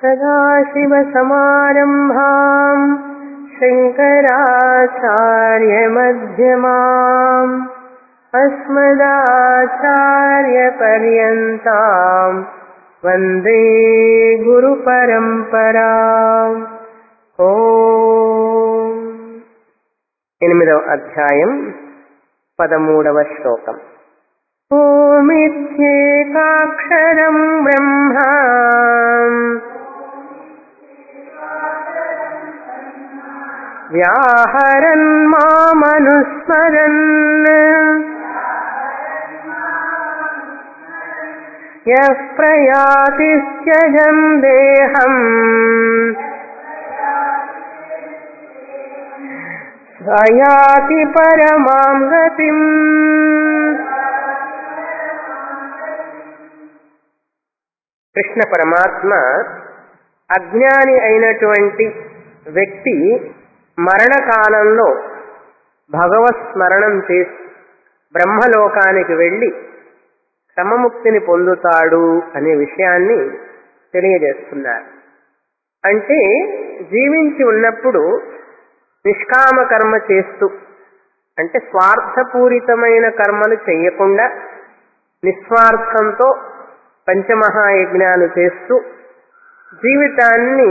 सदाशिवसमारम्भाम् शङ्कराचार्यमध्यमाम् अस्मदाचार्यपर्यन्ताम् वन्दे గురుపరంపరాం ఓ ఎనిమిదవ అధ్యాయం పదమూడవ శ్లోకం ఓమిత్యేకాక్షరం బ్రహ్మ వ్యాహరన్ మామనుస్మరన్ యః ప్రయాతి త్యజం దేహం స్వయాతి పరమాం గతిం కృష్ణ పరమాత్మ అజ్ఞాని అయినటువంటి వ్యక్తి మరణకాలంలో భగవత్ స్మరణం చేసి బ్రహ్మలోకానికి వెళ్ళి క్రమముక్తిని పొందుతాడు అనే విషయాన్ని తెలియజేస్తున్నారు అంటే జీవించి ఉన్నప్పుడు నిష్కామ కర్మ చేస్తూ అంటే స్వార్థపూరితమైన కర్మలు చేయకుండా నిస్వార్థంతో పంచమహాయజ్ఞాలు చేస్తూ జీవితాన్ని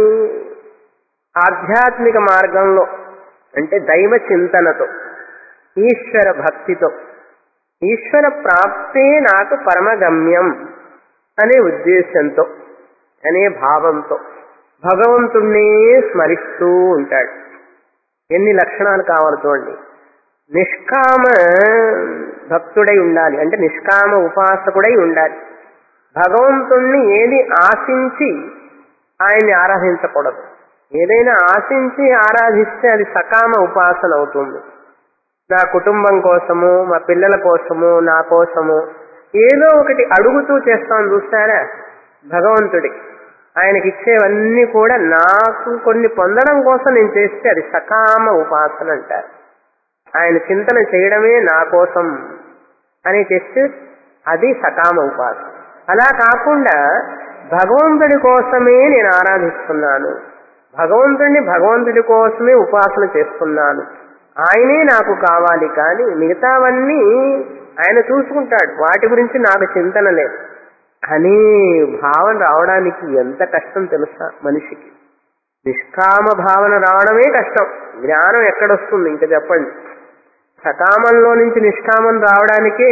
ఆధ్యాత్మిక మార్గంలో అంటే దైవ చింతనతో ఈశ్వర భక్తితో ఈశ్వర ప్రాప్తే నాకు పరమగమ్యం అనే ఉద్దేశంతో అనే భావంతో భగవంతుణ్ణే స్మరిస్తూ ఉంటాడు ఎన్ని లక్షణాలు కావాలి చూడండి నిష్కామ భక్తుడై ఉండాలి అంటే నిష్కామ ఉపాసకుడై ఉండాలి భగవంతుణ్ణి ఏది ఆశించి ఆయన్ని ఆరాధించకూడదు ఏదైనా ఆశించి ఆరాధిస్తే అది సకామ ఉపాసన అవుతుంది నా కుటుంబం కోసము మా పిల్లల కోసము నా కోసము ఏదో ఒకటి అడుగుతూ చేస్తాం చూస్తారా భగవంతుడికి ఆయనకి ఇచ్చేవన్నీ కూడా నాకు కొన్ని పొందడం కోసం నేను చేస్తే అది సకామ ఉపాసన అంటారు ఆయన చింతన చేయడమే నా కోసం అని చేస్తే అది సకామ ఉపాసన అలా కాకుండా భగవంతుడి కోసమే నేను ఆరాధిస్తున్నాను భగవంతుడిని భగవంతుడి కోసమే ఉపాసన చేస్తున్నాను ఆయనే నాకు కావాలి కానీ మిగతావన్నీ ఆయన చూసుకుంటాడు వాటి గురించి నాకు చింతన లేదు అనే భావన రావడానికి ఎంత కష్టం తెలుసా మనిషికి నిష్కామ భావన రావడమే కష్టం జ్ఞానం ఎక్కడొస్తుంది ఇంకా చెప్పండి సకామంలో నుంచి నిష్కామం రావడానికే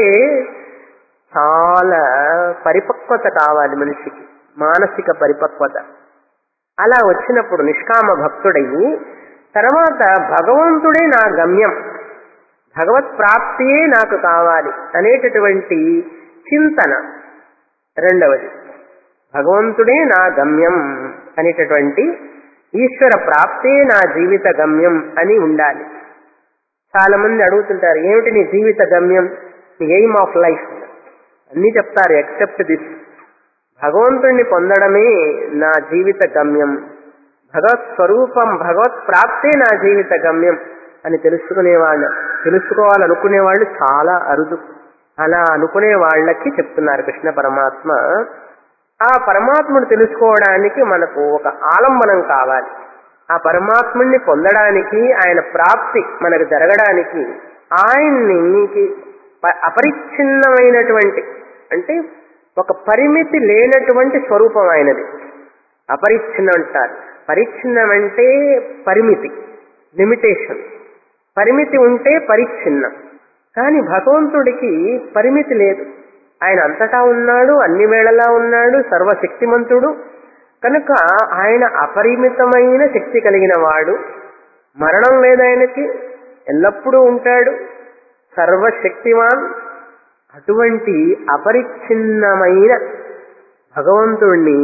చాలా పరిపక్వత కావాలి మనిషికి మానసిక పరిపక్వత అలా వచ్చినప్పుడు నిష్కామ భక్తుడయ్యి తర్వాత భగవంతుడే నా గమ్యం భగవత్ ప్రాప్తియే నాకు కావాలి అనేటటువంటి చింతన రెండవది భగవంతుడే నా గమ్యం అనేటటువంటి ఈశ్వర ప్రాప్తే నా జీవిత గమ్యం అని ఉండాలి చాలా మంది అడుగుతుంటారు ఏమిటి నీ జీవిత గమ్యం నీ ఎయిమ్ ఆఫ్ లైఫ్ అన్ని చెప్తారు ఎక్సెప్ట్ దిస్ భగవంతుణ్ణి పొందడమే నా జీవిత గమ్యం భగవత్ స్వరూపం భగవత్ ప్రాప్తే నా జీవిత గమ్యం అని తెలుసుకునేవాళ్ళు తెలుసుకోవాలనుకునే వాళ్ళు చాలా అరుదు అలా అనుకునే వాళ్ళకి చెప్తున్నారు కృష్ణ పరమాత్మ ఆ పరమాత్ముడు తెలుసుకోవడానికి మనకు ఒక ఆలంబనం కావాలి ఆ పరమాత్ముడిని పొందడానికి ఆయన ప్రాప్తి మనకు జరగడానికి ఆయన్ని నీకు అపరిచ్ఛిన్నమైనటువంటి అంటే ఒక పరిమితి లేనటువంటి స్వరూపం ఆయనది అపరిచ్ఛిన్నం అంటారు పరిచ్ఛిన్నం అంటే పరిమితి లిమిటేషన్ పరిమితి ఉంటే పరిచ్ఛిన్నం కానీ భగవంతుడికి పరిమితి లేదు ఆయన అంతటా ఉన్నాడు అన్ని వేళలా ఉన్నాడు సర్వశక్తిమంతుడు కనుక ఆయన అపరిమితమైన శక్తి కలిగిన వాడు మరణం లేదు ఆయనకి ఎల్లప్పుడూ ఉంటాడు సర్వశక్తివాన్ అటువంటి అపరిచ్ఛిన్నమైన భగవంతుణ్ణి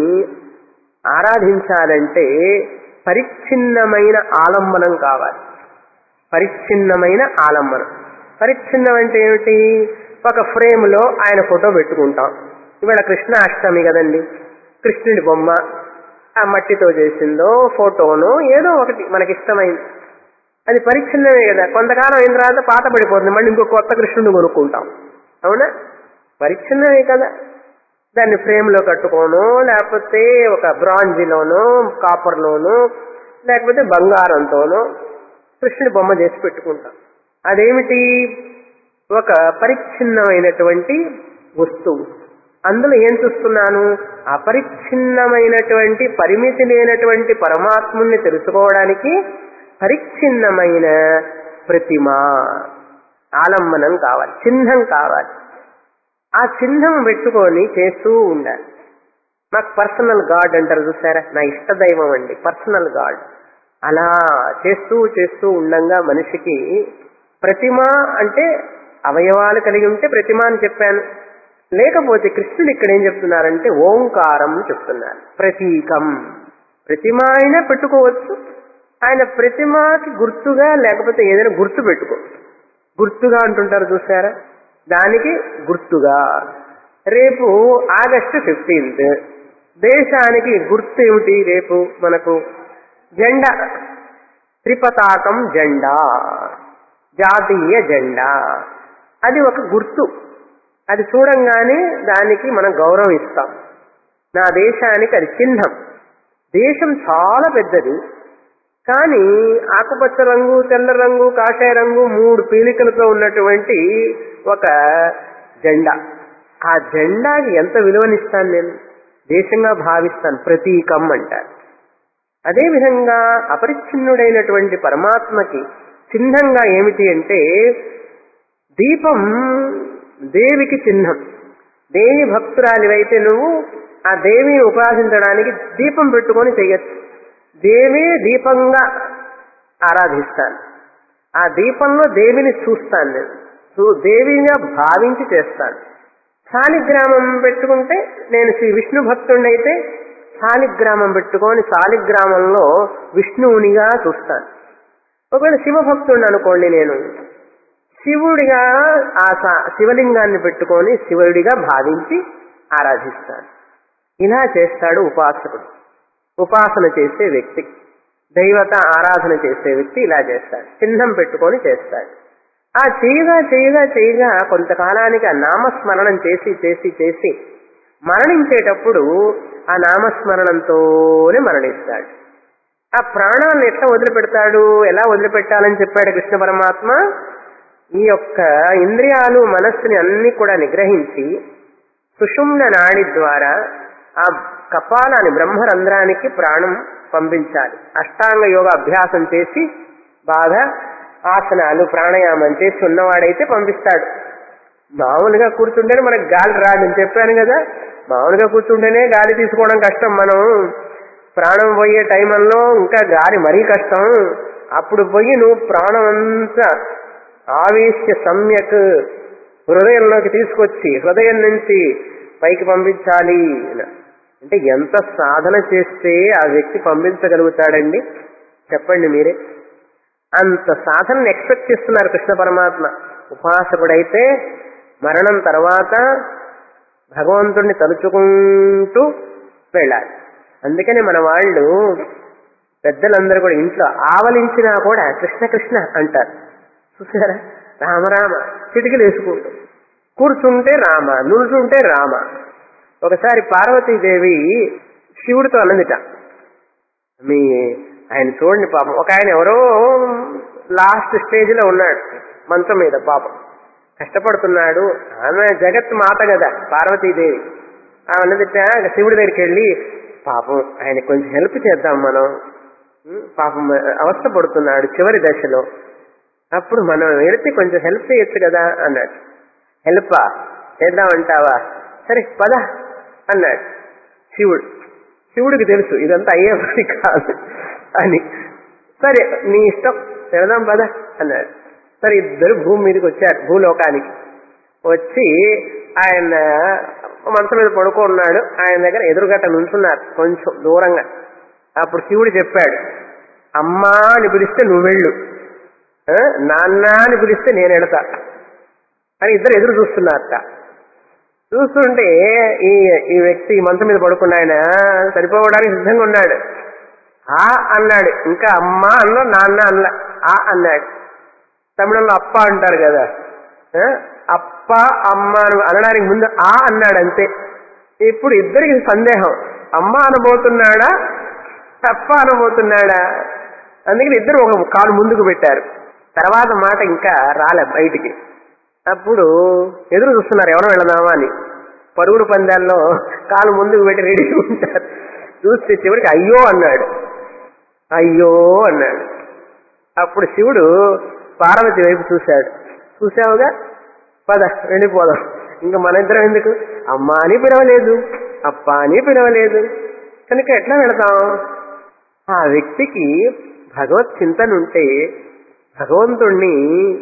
ఆరాధించాలంటే పరిచ్ఛిన్నమైన ఆలంబనం కావాలి పరిచ్ఛిన్నమైన ఆలంబనం పరిచ్ఛిన్నం అంటే ఏమిటి ఒక ఫ్రేమ్లో ఆయన ఫోటో పెట్టుకుంటాం ఇవాళ కృష్ణ అష్టమి కదండి కృష్ణుడి బొమ్మ ఆ మట్టితో చేసిందో ఫోటోనో ఏదో ఒకటి మనకిష్టమైంది అది పరిచ్ఛిన్నమే కదా కొంతకాలం అయిన తర్వాత పాత పడిపోతుంది మళ్ళీ ఇంకో కొత్త కృష్ణుడిని కొనుక్కుంటాం అవునా పరిచ్ఛిన్నమే కదా దాన్ని ఫ్రేమ్లో కట్టుకోను లేకపోతే ఒక బ్రాంజిలోనో కాపర్లోనో లేకపోతే బంగారంతోనో కృష్ణుడి బొమ్మ చేసి పెట్టుకుంటాం అదేమిటి ఒక పరిచ్ఛిన్నమైనటువంటి వస్తువు అందులో ఏం చూస్తున్నాను అపరిచ్ఛిన్నమైనటువంటి పరిమితి లేనటువంటి పరమాత్ముని తెలుసుకోవడానికి పరిచ్ఛిన్నమైన ప్రతిమ ఆలంబనం కావాలి చిహ్నం కావాలి ఆ చిహ్నం పెట్టుకొని చేస్తూ ఉండాలి నాకు పర్సనల్ గాడ్ అంటారు చూసారా నా ఇష్ట దైవం అండి పర్సనల్ గాడ్ అలా చేస్తూ చేస్తూ ఉండంగా మనిషికి ప్రతిమ అంటే అవయవాలు కలిగి ఉంటే ప్రతిమ అని చెప్పాను లేకపోతే కృష్ణుడు ఇక్కడ ఏం చెప్తున్నారంటే ఓంకారం చెప్తున్నారు ప్రతీకం ప్రతిమ అయినా పెట్టుకోవచ్చు ఆయన ప్రతిమకి గుర్తుగా లేకపోతే ఏదైనా గుర్తు పెట్టుకో గుర్తుగా అంటుంటారు చూసారా దానికి గుర్తుగా రేపు ఆగస్టు ఫిఫ్టీన్త్ దేశానికి గుర్తు ఏమిటి రేపు మనకు జెండా త్రిపతాకం జెండా జాతీయ జెండా అది ఒక గుర్తు అది చూడంగానే దానికి మనం గౌరవం ఇస్తాం నా దేశానికి అది చిహ్నం దేశం చాలా పెద్దది కానీ ఆకుపచ్చ రంగు తెల్ల రంగు కాషాయ రంగు మూడు పీలికలతో ఉన్నటువంటి ఒక జెండా ఆ జెండాకి ఎంత విలువనిస్తాను నేను దేశంగా భావిస్తాను ప్రతీకం అంటారు అదేవిధంగా అపరిచ్ఛిన్నుడైనటువంటి పరమాత్మకి చిహ్నంగా ఏమిటి అంటే దీపం దేవికి చిహ్నం దేవి భక్తురాలివైతే నువ్వు ఆ దేవిని ఉపాసించడానికి దీపం పెట్టుకొని చెయ్యొచ్చు దేవే దీపంగా ఆరాధిస్తాను ఆ దీపంలో దేవిని చూస్తాను నేను చూ- దేవిగా భావించి చేస్తాను శాలిగ్రామం పెట్టుకుంటే నేను శ్రీ విష్ణు భక్తుడైతే శాలిగ్రామం పెట్టుకొని శాలిగ్రామంలో విష్ణువునిగా చూస్తాను ఒకవేళ శివభక్తుడిని అనుకోండి నేను శివుడిగా ఆ స- శివలింగాన్ని పెట్టుకొని శివుడిగా భావించి ఆరాధిస్తాడు ఇలా చేస్తాడు ఉపాసకుడు ఉపాసన చేసే వ్యక్తి దైవత ఆరాధన చేసే వ్యక్తి ఇలా చేస్తాడు చిహ్నం పెట్టుకొని చేస్తాడు ఆ చేయగా చేయగా చేయగా కొంతకాలానికి ఆ నామస్మరణం చేసి చేసి చేసి మరణించేటప్పుడు ఆ నామస్మరణంతోనే మరణిస్తాడు ఆ ప్రాణాలను ఎట్లా వదిలిపెడతాడు ఎలా వదిలిపెట్టాలని చెప్పాడు కృష్ణ పరమాత్మ ఈ యొక్క ఇంద్రియాలు మనస్సుని అన్ని కూడా నిగ్రహించి సుషుమ్న నాడి ద్వారా ఆ కపాలాన్ని బ్రహ్మరంధ్రానికి ప్రాణం పంపించాలి అష్టాంగ యోగ అభ్యాసం చేసి బాగా ఆసనాలు ప్రాణాయామం చేసి ఉన్నవాడైతే పంపిస్తాడు మామూలుగా కూర్చుంటేనే మనకు గాలి రాదని చెప్పాను కదా మామూలుగా కూర్చుంటేనే గాలి తీసుకోవడం కష్టం మనం ప్రాణం పోయే టైంలో ఇంకా గాలి మరీ కష్టం అప్పుడు పోయి నువ్వు ప్రాణం అంతా ఆవేశ్య సమ్యక్ హృదయంలోకి తీసుకొచ్చి హృదయం నుంచి పైకి పంపించాలి అని. అంటే ఎంత సాధన చేస్తే ఆ వ్యక్తి పంపించగలుగుతాడండి చెప్పండి మీరే అంత సాధనను ఎక్స్పెక్ట్ చేస్తున్నారు కృష్ణ పరమాత్మ ఉపాసకుడైతే మరణం తర్వాత భగవంతుణ్ణి తలుచుకుంటూ వెళ్ళాలి అందుకని మన వాళ్ళు పెద్దలందరూ కూడా ఇంట్లో ఆవలించినా కూడా కృష్ణ కృష్ణ అంటారు చూసారా రామరామ చిటికలు వేసుకుంటూ కూర్చుంటే రామ నిల్చుంటే రామ ఒకసారి పార్వతీదేవి శివుడితో అన్నదిట మీ ఆయన చూడండి పాపం ఒక ఆయన ఎవరో లాస్ట్ స్టేజ్ లో ఉన్నాడు మంచం మీద పాపం కష్టపడుతున్నాడు ఆమె జగత్ మాత కదా పార్వతీదేవి ఆమె అన్నదిట శివుడి దగ్గరికి వెళ్ళి పాపం ఆయన కొంచెం హెల్ప్ చేద్దాం మనం ఉం, పాపం అవస్థ పడుతున్నాడు చివరి దశలో అప్పుడు మనం వెళితే కొంచెం హెల్ప్ చేయొచ్చు కదా అన్నాడు హెల్పా చేద్దామంటావా సరే పద అన్నాడు శివుడు శివుడికి తెలుసు ఇదంతా అయ్యే పని కాదు అని సరే నీ ఇష్టం వెళదాం పద అన్నాడు సరే ఇద్దరు భూమి మీదకి వచ్చారు భూలోకానికి వచ్చి ఆయన మనసు మీద పడుకున్నాడు ఆయన దగ్గర ఎదురుగట్ట నుంచున్నారు కొంచెం దూరంగా అప్పుడు శివుడు చెప్పాడు అమ్మా అని పిలిస్తే నువ్వు వెళ్ళు ఆ, నాన్న అని పిలిస్తే నేను వెళతా అని ఇద్దరు ఎదురు చూస్తున్నారట చూస్తుంటే ఈ ఈ వ్యక్తి ఈ మంచం మీద పడుకున్న ఆయన సరిపోవడానికి సిద్ధంగా ఉన్నాడు ఆ అన్నాడు ఇంకా అమ్మ అన్న నాన్న అన్న ఆ అన్నాడు తమిళంలో అప్ప అంటారు కదా ఆ, అప్ప అమ్మ అని అనడానికి ముందు ఆ అన్నాడు అంతే ఇప్పుడు ఇద్దరికి సందేహం అమ్మ అనబోతున్నాడా తప్ప అనబోతున్నాడా అందుకని ఇద్దరు ఒక కాలు ముందుకు పెట్టారు తర్వాత మాట ఇంకా రాలే బయటికి అప్పుడు ఎదురు చూస్తున్నారు ఎవరు వెళదామా అని పరుగుడు పందాల్లో కాలు ముందుకు పెట్టి రెడీ ఉంటారు చూస్తే చివరికి అయ్యో అన్నాడు అయ్యో అన్నాడు అప్పుడు శివుడు పార్వతి వైపు చూశాడు చూసావుగా పద వెళ్ళిపోదాం ఇంకా మన ఇద్దరం ఎందుకు అమ్మ అని పిలవలేదు అప్ప అని పిలవలేదు కనుక ఎట్లా వెళతాం ఆ వ్యక్తికి భగవత్ చింతన ఉంటే భగవంతుణ్ణి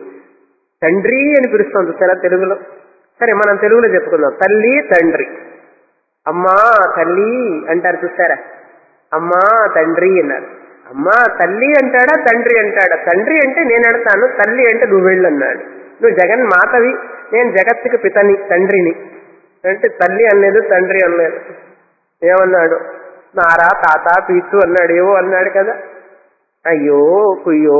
తండ్రి అని పిలుస్తాం చూసారా తెలుగులో సరే మనం తెలుగులో చెప్పుకుందాం తల్లి తండ్రి అమ్మా తల్లి అంటారు చూసారా అమ్మా తండ్రి అన్నారు అమ్మా తల్లి అంటాడా తండ్రి అంటాడా తండ్రి అంటే నేను అడతాను తల్లి అంటే నువ్వు వెళ్ళు అన్నాడు నువ్వు జగన్ మాతవి నేను జగత్తుకి పితని తండ్రిని అంటే తల్లి అనలేదు తండ్రి అనలేదు ఏమన్నాడు నారా తాత పీచు అన్నాడు ఏవో అన్నాడు కదా అయ్యో కుయ్యో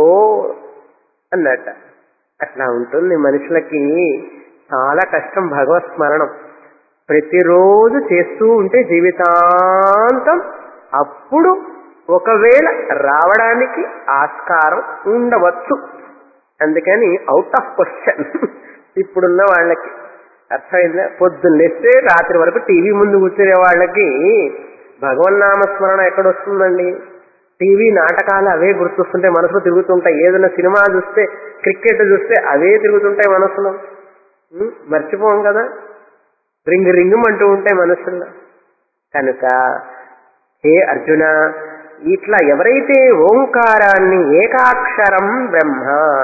అన్నట్ట అట్లా ఉంటుంది మనుషులకి చాలా కష్టం భగవత్ స్మరణం ప్రతిరోజు చేస్తూ ఉంటే జీవితాంతం అప్పుడు ఒకవేళ రావడానికి ఆస్కారం ఉండవచ్చు అందుకని అవుట్ ఆఫ్ క్వశ్చన్ ఇప్పుడున్న వాళ్ళకి అర్థమైందా పొద్దున్న లేస్తే రాత్రి వరకు టీవీ ముందు కూర్చునే వాళ్ళకి భగవన్నామ స్మరణ ఎక్కడొస్తుందండి టీవీ నాటకాలు అవే గుర్తొస్తుంటాయి మనసులో తిరుగుతుంటాయి ఏదైనా సినిమా చూస్తే క్రికెట్ చూస్తే అవే తిరుగుతుంటాయి మనసులో ఉం? మర్చిపోం కదా రింగ్ రింగ్ అంటూ ఉంటాయి మనసులో కనుక హే అర్జున ఇట్లా ఎవరైతే ఓంకారాన్ని ఏకాక్షరం బ్రహ్మ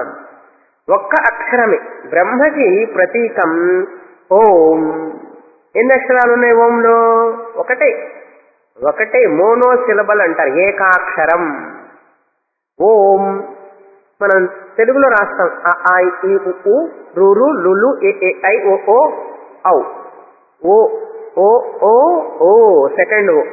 ఒక్క అక్షరమే బ్రహ్మకి ప్రతీకం ఓం ఎన్ని అక్షరాలు ఉన్నాయి ఓంలో ఒకటే ఒకటే మోనో సిలబల్ అంటారు ఏకాక్షరం ఓం మనం తెలుగులో రాస్తాం అ, ఆ, ఇ, ఈ, ఉ, ఊ, రు, రు, లులు ఏ ఏ, ఐ ఓ ఓ ఔ ఓ ఓ ఓ ఓ సెకండ్ ఓ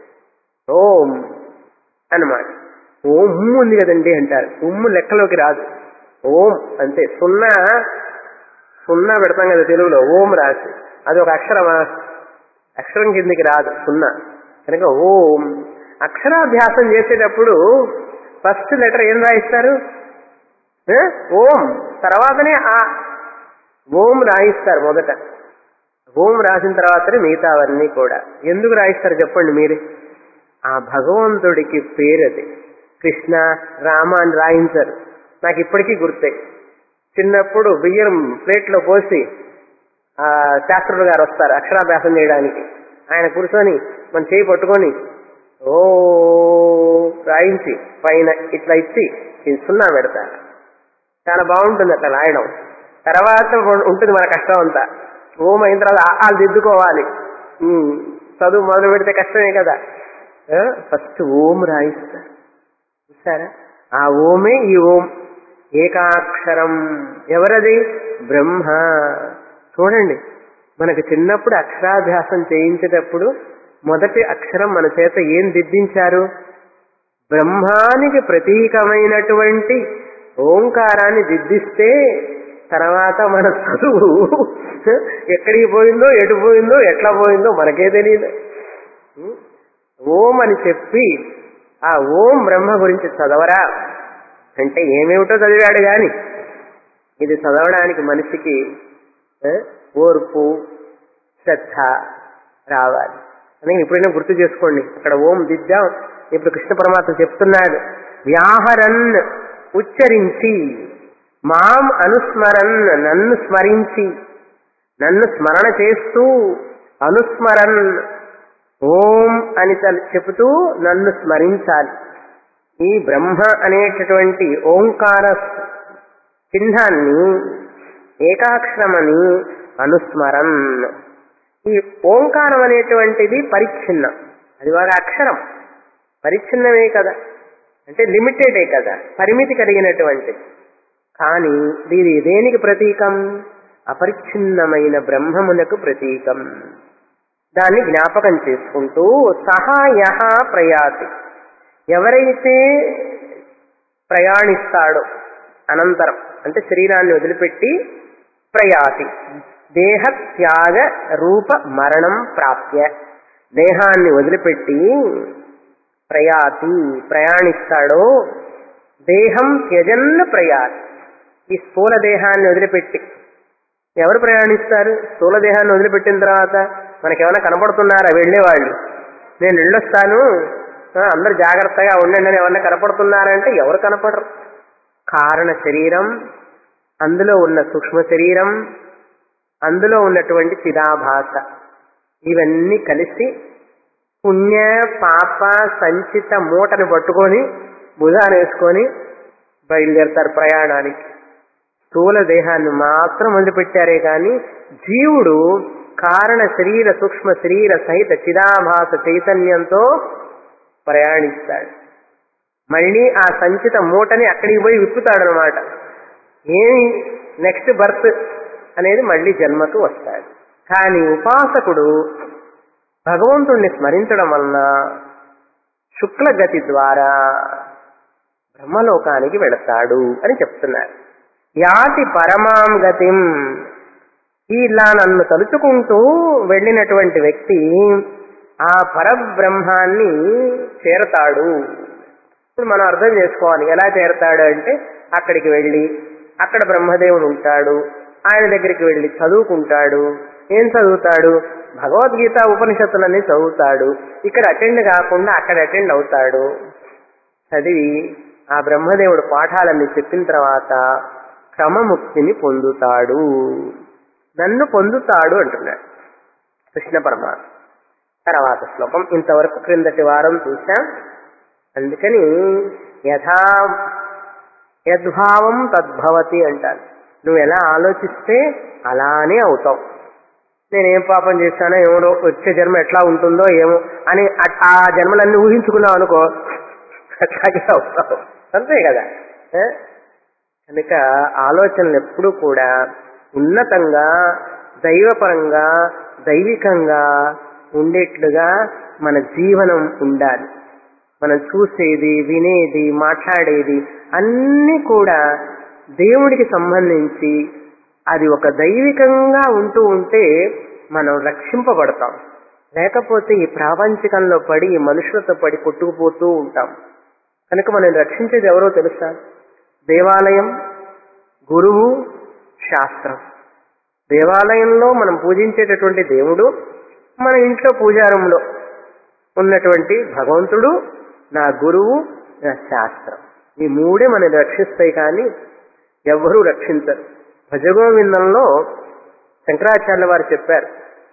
ఓం అన్నమాట ఓం ఉమ్ము ఉంది కదండి అంటారు ఉమ్ము లెక్కలోకి రాదు ఓం అంతే సున్నా సున్నా పెడతాం కదా తెలుగులో ఓం రాసి అది ఒక అక్షరమా అక్షరం కిందికి రాదు సున్నా కనుక ఓం అక్షరాభ్యాసం చేసేటప్పుడు ఫస్ట్ లెటర్ ఏం రాయిస్తారు ఏ? ఓం తర్వాతనే ఆ ఓం రాయిస్తారు మొదట ఓం రాసిన తర్వాతనే మిగతావన్నీ కూడా ఎందుకు రాయిస్తారు చెప్పండి మీరే ఆ భగవంతుడికి పేరది కృష్ణ రామ అని రాయించరు నాకు ఇప్పటికీ గుర్తే చిన్నప్పుడు బియ్యం ప్లేట్లో పోసి ఆ శాస్త్రులు గారు వస్తారు అక్షరాభ్యాసం చేయడానికి ఆయన కూర్చొని మన చేయి పట్టుకొని ఓ రాయించి పైన ఇట్లా ఇచ్చి ఇది సున్నా పెడతారు చాలా బాగుంటుంది అట్లా రాయడం తర్వాత ఉంటుంది మన కష్టం అంతా ఓం అయిన తర్వాత ఆలు దిద్దుకోవాలి ఉమ్, చదువు మొదలు పెడితే కష్టమే కదా ఫస్ట్ ఓం రాయిస్తారు చూసారా ఆ ఓమే ఈ ఓం ఏకాక్షరం ఎవరది బ్రహ్మ చూడండి మనకు చిన్నప్పుడు అక్షరాభ్యాసం చేయించేటప్పుడు మొదటి అక్షరం మన చేత ఏం దిద్దించారు బ్రహ్మానికి ప్రతీకమైనటువంటి ఓంకారాన్ని దిద్దిస్తే తర్వాత మన చదువు ఎక్కడికి పోయిందో ఎటు పోయిందో ఎట్లా పోయిందో మనకే తెలియదు ఓం అని చెప్పి ఆ ఓం బ్రహ్మ గురించి చదవరా అంటే ఏమేమిటో చదివాడు గాని ఇది చదవడానికి మనిషికి ఆ, ఓర్పు శ్రద్ధ రావాలి అని ఎప్పుడైనా గుర్తు చేసుకోండి అక్కడ ఓం దిద్దాం ఇప్పుడు కృష్ణ పరమాత్మ చెప్తున్నాడు వ్యాహరన్ ఉచ్చరించి మాం అనుస్మరన్ నన్ను స్మరించి నన్ను స్మరణ చేస్తూ అనుస్మరన్ ఓం అని తల- చెబుతూ నన్ను స్మరించాలి ఈ బ్రహ్మ అనేటటువంటి ఓంకార చిహ్నాన్ని ఏకాక్షరమని అనుస్మరన్ ఈ ఓంకారం అనేటువంటిది పరిచ్ఛిన్నం అది వారి అక్షరం పరిచ్ఛిన్నమే కదా అంటే లిమిటెడే కదా పరిమితి కలిగినటువంటిది కానీ దీని దేనికి ప్రతీకం అపరిచ్ఛిన్నమైన బ్రహ్మమునకు ప్రతీకం దాన్ని జ్ఞాపకం చేసుకుంటూ సహాయ ప్రయాతి ఎవరైతే ప్రయాణిస్తాడో అనంతరం అంటే శరీరాన్ని వదిలిపెట్టి ప్రయాతి దేహ త్యాగ రూప మరణం ప్రాప్య దేహాన్ని వదిలిపెట్టి ప్రయాతి ప్రయాణిస్తాడో దేహం త్యజన్న ప్రయాతి ఈ స్థూల దేహాన్ని వదిలిపెట్టి ఎవరు ప్రయాణిస్తారు స్థూల దేహాన్ని వదిలిపెట్టిన తర్వాత మనకేమైనా కనపడుతున్నారా వెళ్ళేవాళ్ళు నేను వెళ్ళొస్తాను ఆ, అందరూ జాగ్రత్తగా ఉండండి అని ఏమన్నా కనపడుతున్నారంటే ఎవరు కనపడరు కారణ శరీరం అందులో ఉన్న సూక్ష్మ శరీరం అందులో ఉన్నటువంటి చిదాభాస ఇవన్నీ కలిసి పుణ్య పాప సంచిత మూటను పట్టుకొని భుజాన వేసుకొని బయలుదేరతారు ప్రయాణానికి స్థూల దేహాన్ని మాత్రం వదిలిపెట్టారే కానీ జీవుడు కారణ శరీర సూక్ష్మ శరీర సహిత చిదాభాస చైతన్యంతో ప్రయాణిస్తాడు మళ్ళీ ఆ సంచిత మూటని అక్కడికి పోయి విప్పుతాడనమాట ఏమి నెక్స్ట్ బర్త్ అనేది మళ్ళీ జన్మకు వస్తాడు కానీ ఉపాసకుడు భగవంతుణ్ణి స్మరించడం వలన శుక్లగతి ద్వారా బ్రహ్మలోకానికి వెళతాడు అని చెప్తున్నారు యాతి పరమాం గతిం ఇలా నన్ను తలుచుకుంటూ వెళ్ళినటువంటి వ్యక్తి ఆ పరబ్రహ్మాన్ని చేరతాడు ఇప్పుడు మనం అర్థం చేసుకోవాలి ఎలా చేరతాడు అంటే అక్కడికి వెళ్ళి అక్కడ బ్రహ్మదేవుడు ఉంటాడు ఆయన దగ్గరికి వెళ్ళి చదువుకుంటాడు ఏం చదువుతాడు భగవద్గీత ఉపనిషత్తులన్నీ చదువుతాడు ఇక్కడ అటెండ్ కాకుండా అక్కడ అటెండ్ అవుతాడు చదివి ఆ బ్రహ్మదేవుడు పాఠాలన్నీ చెప్పిన తర్వాత క్రమముక్తిని పొందుతాడు నన్ను పొందుతాడు అంటున్నాడు కృష్ణ పరమాత్మ తర్వాత శ్లోకం ఇంతవరకు క్రిందటి వారం చూశాం అందుకని యథా యద్భావం తద్భవతి అంటారు నువ్వు ఎలా ఆలోచిస్తే అలానే అవుతావు నేనేం పాపం చేశానో ఏమో వచ్చే జన్మ ఎట్లా ఉంటుందో ఏమో అని ఆ- ఆ జన్మలన్నీ ఊహించుకున్నావు అనుకో అట్లాగే అవుతావు అంతే కదా ఏ? కనుక ఆలోచనలు ఎప్పుడూ కూడా ఉన్నతంగా దైవపరంగా దైవికంగా ఉండేట్లుగా మన జీవనం ఉండాలి మనం చూసేది వినేది మాట్లాడేది అన్నీ కూడా దేవుడికి సంబంధించి అది ఒక దైవికంగా ఉంటూ ఉంటే మనం రక్షింపబడతాం లేకపోతే ఈ ప్రాపంచికంలో పడి ఈ మనుషులతో పడి కొట్టుకుపోతూ ఉంటాం కనుక మనం రక్షించేది ఎవరో తెలుసా దేవాలయం గురువు శాస్త్రం దేవాలయంలో మనం పూజించేటటువంటి దేవుడు మన ఇంట్లో పూజారంలో ఉన్నటువంటి భగవంతుడు నా గురువు నా శాస్త్రం ఈ మూడే మనం రక్షిస్తాయి కానీ ఎవ్వరూ రక్షించరు భజగోవిందంలో శంకరాచార్య వారు చెప్పారు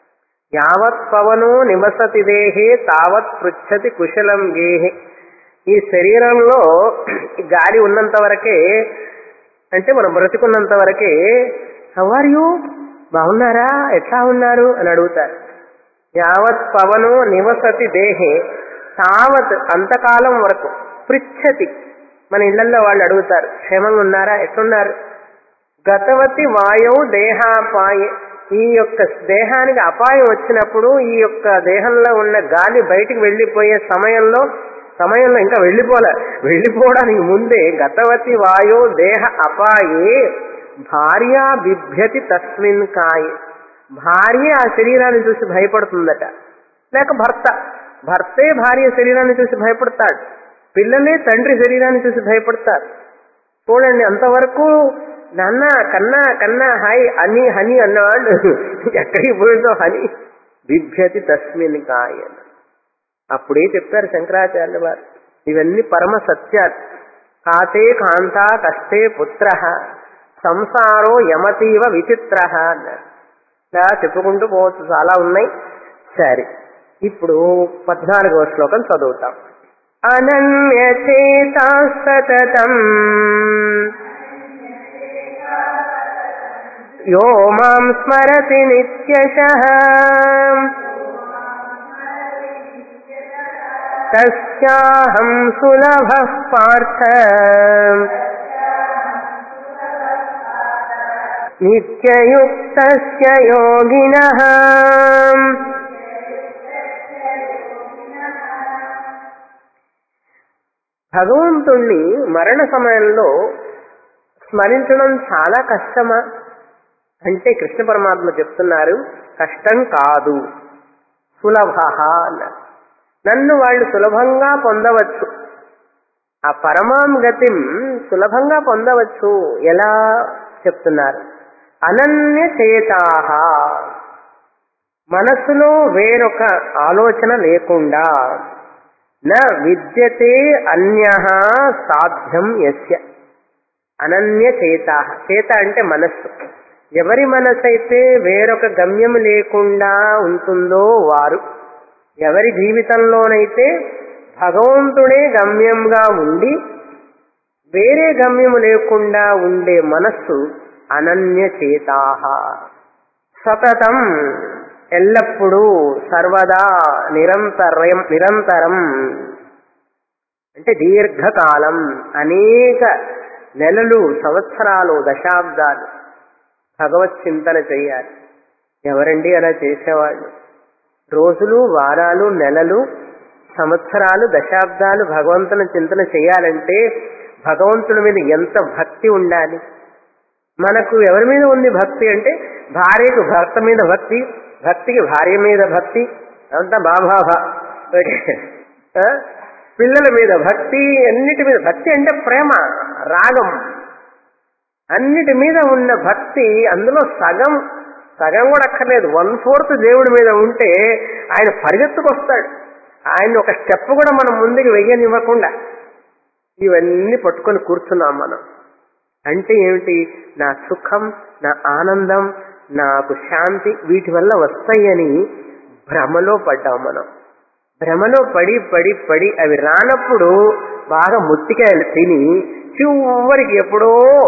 యావత్ పవనో నివసతి దేహే తావత్ పృచ్చతి కుశలం గేహే ఈ శరీరంలో ఈ గాలి ఉన్నంత వరకే అంటే మనం బ్రతికున్నంత వరకే హవర్ యూ బాగున్నారా ఎట్లా ఉన్నారు అని అడుగుతారు యావత్ పవనో నివసతి దేహే తావత్ అంతకాలం వరకు పృచ్చతి మన ఇళ్లలో వాళ్ళు అడుగుతారు క్షేమంగా ఉన్నారా ఎట్లున్నారు గతవతి వాయువు దేహాపాయ ఈ యొక్క దేహానికి అపాయం వచ్చినప్పుడు ఈ యొక్క దేహంలో ఉన్న గాలి బయటికి వెళ్ళిపోయే సమయంలో సమయంలో ఇంకా వెళ్ళిపోలే వెళ్ళిపోవడానికి ముందే గతవతి వాయో దేహ అపాయే భార్య బిభ్యతి తస్మిన్ కాయే భార్య ఆ శరీరాన్ని చూసి భయపడుతుందట లేక భర్త భర్తే భార్య శరీరాన్ని చూసి భయపడతాడు పిల్లలే తండ్రి శరీరాన్ని చూసి భయపడతారు చూడండి అంతవరకు నాన్న కన్నా కన్నా హాయ్ అని హని అన్నవాళ్ళు ఎక్కడికి పోయిందో హని బిభ్యతి తస్మిన్ కాయన అప్పుడే చెప్పారు శంకరాచార్య వారు ఇవన్నీ పరమ సత్యాలు కాతే కాంత కష్టే పుత్ర సంసారో యమతీవ విచిత్ర అన్నారు ఇలా చెప్పుకుంటూ పోవచ్చు చాలా ఉన్నాయి సరే ఇప్పుడు పద్నాలుగవ శ్లోకం చదువుతాం అనన్యచేతా సతతం యో మాం స్మరతి నిత్యశః తస్యాహం సులభః పార్థ నిత్యయుక్తస్య యోగినః భగవంతుణ్ణి మరణ సమయంలో స్మరించడం చాలా కష్టమా అంటే కృష్ణ పరమాత్మ చెప్తున్నారు కష్టం కాదు సులభ అన్నారు నన్ను వాళ్ళు సులభంగా పొందవచ్చు ఆ పరమాం గతిం సులభంగా పొందవచ్చు ఎలా చెప్తున్నారు అనన్య చేతాహ మనసులో వేరొక ఆలోచన లేకుండా న విద్యతే అన్య సాధ్యం యస్య అనన్య చేత చేత అంటే మనస్సు ఎవరి మనసు అయితే వేరొక గమ్యం లేకుండా ఉంటుందో వారు ఎవరి జీవితంలోనైతే భగవంతుడే గమ్యంగా ఉండి వేరే గమ్యము లేకుండా ఉండే మనస్సు అనన్య చేతాహ సతతం ఎల్లప్పుడూ సర్వదా నిరంతరం నిరంతరం అంటే దీర్ఘకాలం అనేక నెలలు సంవత్సరాలు దశాబ్దాలు భగవత్ చింతన చేయాలి ఎవరండి అలా చేసేవాళ్ళు రోజులు వారాలు నెలలు సంవత్సరాలు దశాబ్దాలు భగవంతుని చింతన చేయాలంటే భగవంతుడి మీద ఎంత భక్తి ఉండాలి మనకు ఎవరి మీద ఉంది భక్తి అంటే భార్యకు భర్త మీద భక్తి భక్తికి భార్య మీద భక్తి అంతా బాబాభా ఓకే ఆ? పిల్లల మీద భక్తి అన్నిటి మీద భక్తి అంటే ప్రేమ రాగం అన్నిటి మీద ఉన్న భక్తి అందులో సగం సగం కూడా అక్కర్లేదు వన్ ఫోర్త్ దేవుడి మీద ఉంటే ఆయన పరిగెత్తుకొస్తాడు ఆయన ఒక స్టెప్ కూడా మనం ముందుకు వెయ్యనివ్వకుండా ఇవన్నీ పట్టుకొని కూర్చున్నాం మనం అంటే ఏమిటి నా సుఖం నా ఆనందం నాకు శాంతి వీటి వల్ల వస్తాయని భ్రమలో పడ్డాం మనం భ్రమలో పడి పడి పడి అవి రానప్పుడు బాగా ముట్టికాయలు తిని చివరికి ఎప్పుడో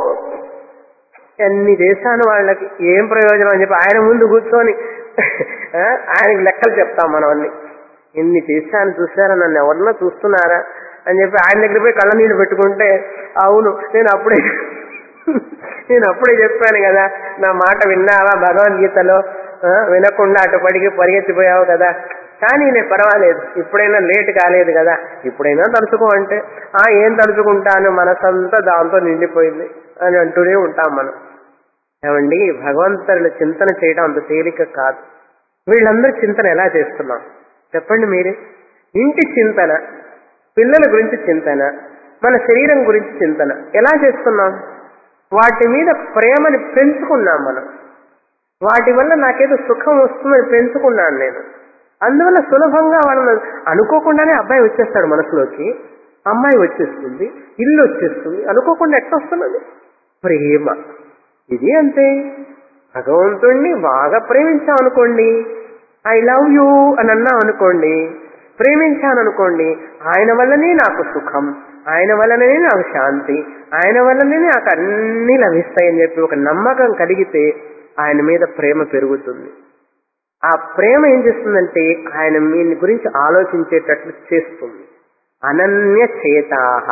ఎన్ని చేశాను వాళ్ళకి ఏం ప్రయోజనం అని చెప్పి ఆయన ముందు కూర్చొని ఆ, ఆయనకి లెక్కలు చెప్తాం మనం అన్ని ఎన్ని చేశాను చూసారా నన్ను ఎవరన్నా చూస్తున్నారా అని చెప్పి ఆయన దగ్గర పోయి కళ్ళ నీళ్ళు పెట్టుకుంటే అవును నేను అప్పుడే నేను అప్పుడే చెప్పాను కదా నా మాట విన్నావా భగవద్గీతలో ఆ, వినకుండా అటు పడికి పరిగెత్తిపోయావు కదా కానీ నేను పర్వాలేదు ఇప్పుడైనా లేట్ కాలేదు కదా ఇప్పుడైనా తలుచుకో అంటే ఆ ఏం తలుచుకుంటాను మనసంతా దాంతో నిండిపోయింది అని అంటూనే ఉంటాం మనం ఏమండి భగవంతుల చింతన చేయడం అంత తేలిక కాదు వీళ్ళందరూ చింతన ఎలా చేస్తున్నాం చెప్పండి మీరే ఇంటి చింతన పిల్లల గురించి చింతన మన శరీరం గురించి చింతన ఎలా చేస్తున్నాం వాటి మీద ప్రేమని పెంచుకున్నాం మనం వాటి వల్ల నాకేదో సుఖం వస్తుందని పెంచుకున్నాను నేను అందువల్ల సులభంగా వాళ్ళని అనుకోకుండానే అబ్బాయి వచ్చేస్తాడు మనసులోకి అమ్మాయి వచ్చేస్తుంది ఇల్లు వచ్చేస్తుంది అనుకోకుండా ఎట్లా వస్తున్నది ప్రేమ ఇది అంతే భగవంతుణ్ణి బాగా ప్రేమించాం అనుకోండి ఐ లవ్ యూ అని అన్నాం అనుకోండి ప్రేమించాను అనుకోండి ఆయన వల్లనే నాకు సుఖం ఆయన వల్లనే నాకు శాంతి ఆయన వల్లనే నాకు అన్ని లభిస్తాయని చెప్పి ఒక నమ్మకం కలిగితే ఆయన మీద ప్రేమ పెరుగుతుంది ఆ ప్రేమ ఏం చేస్తుందంటే ఆయన మీ గురించి ఆలోచించేటట్లు చేస్తుంది అనన్య చేతాహ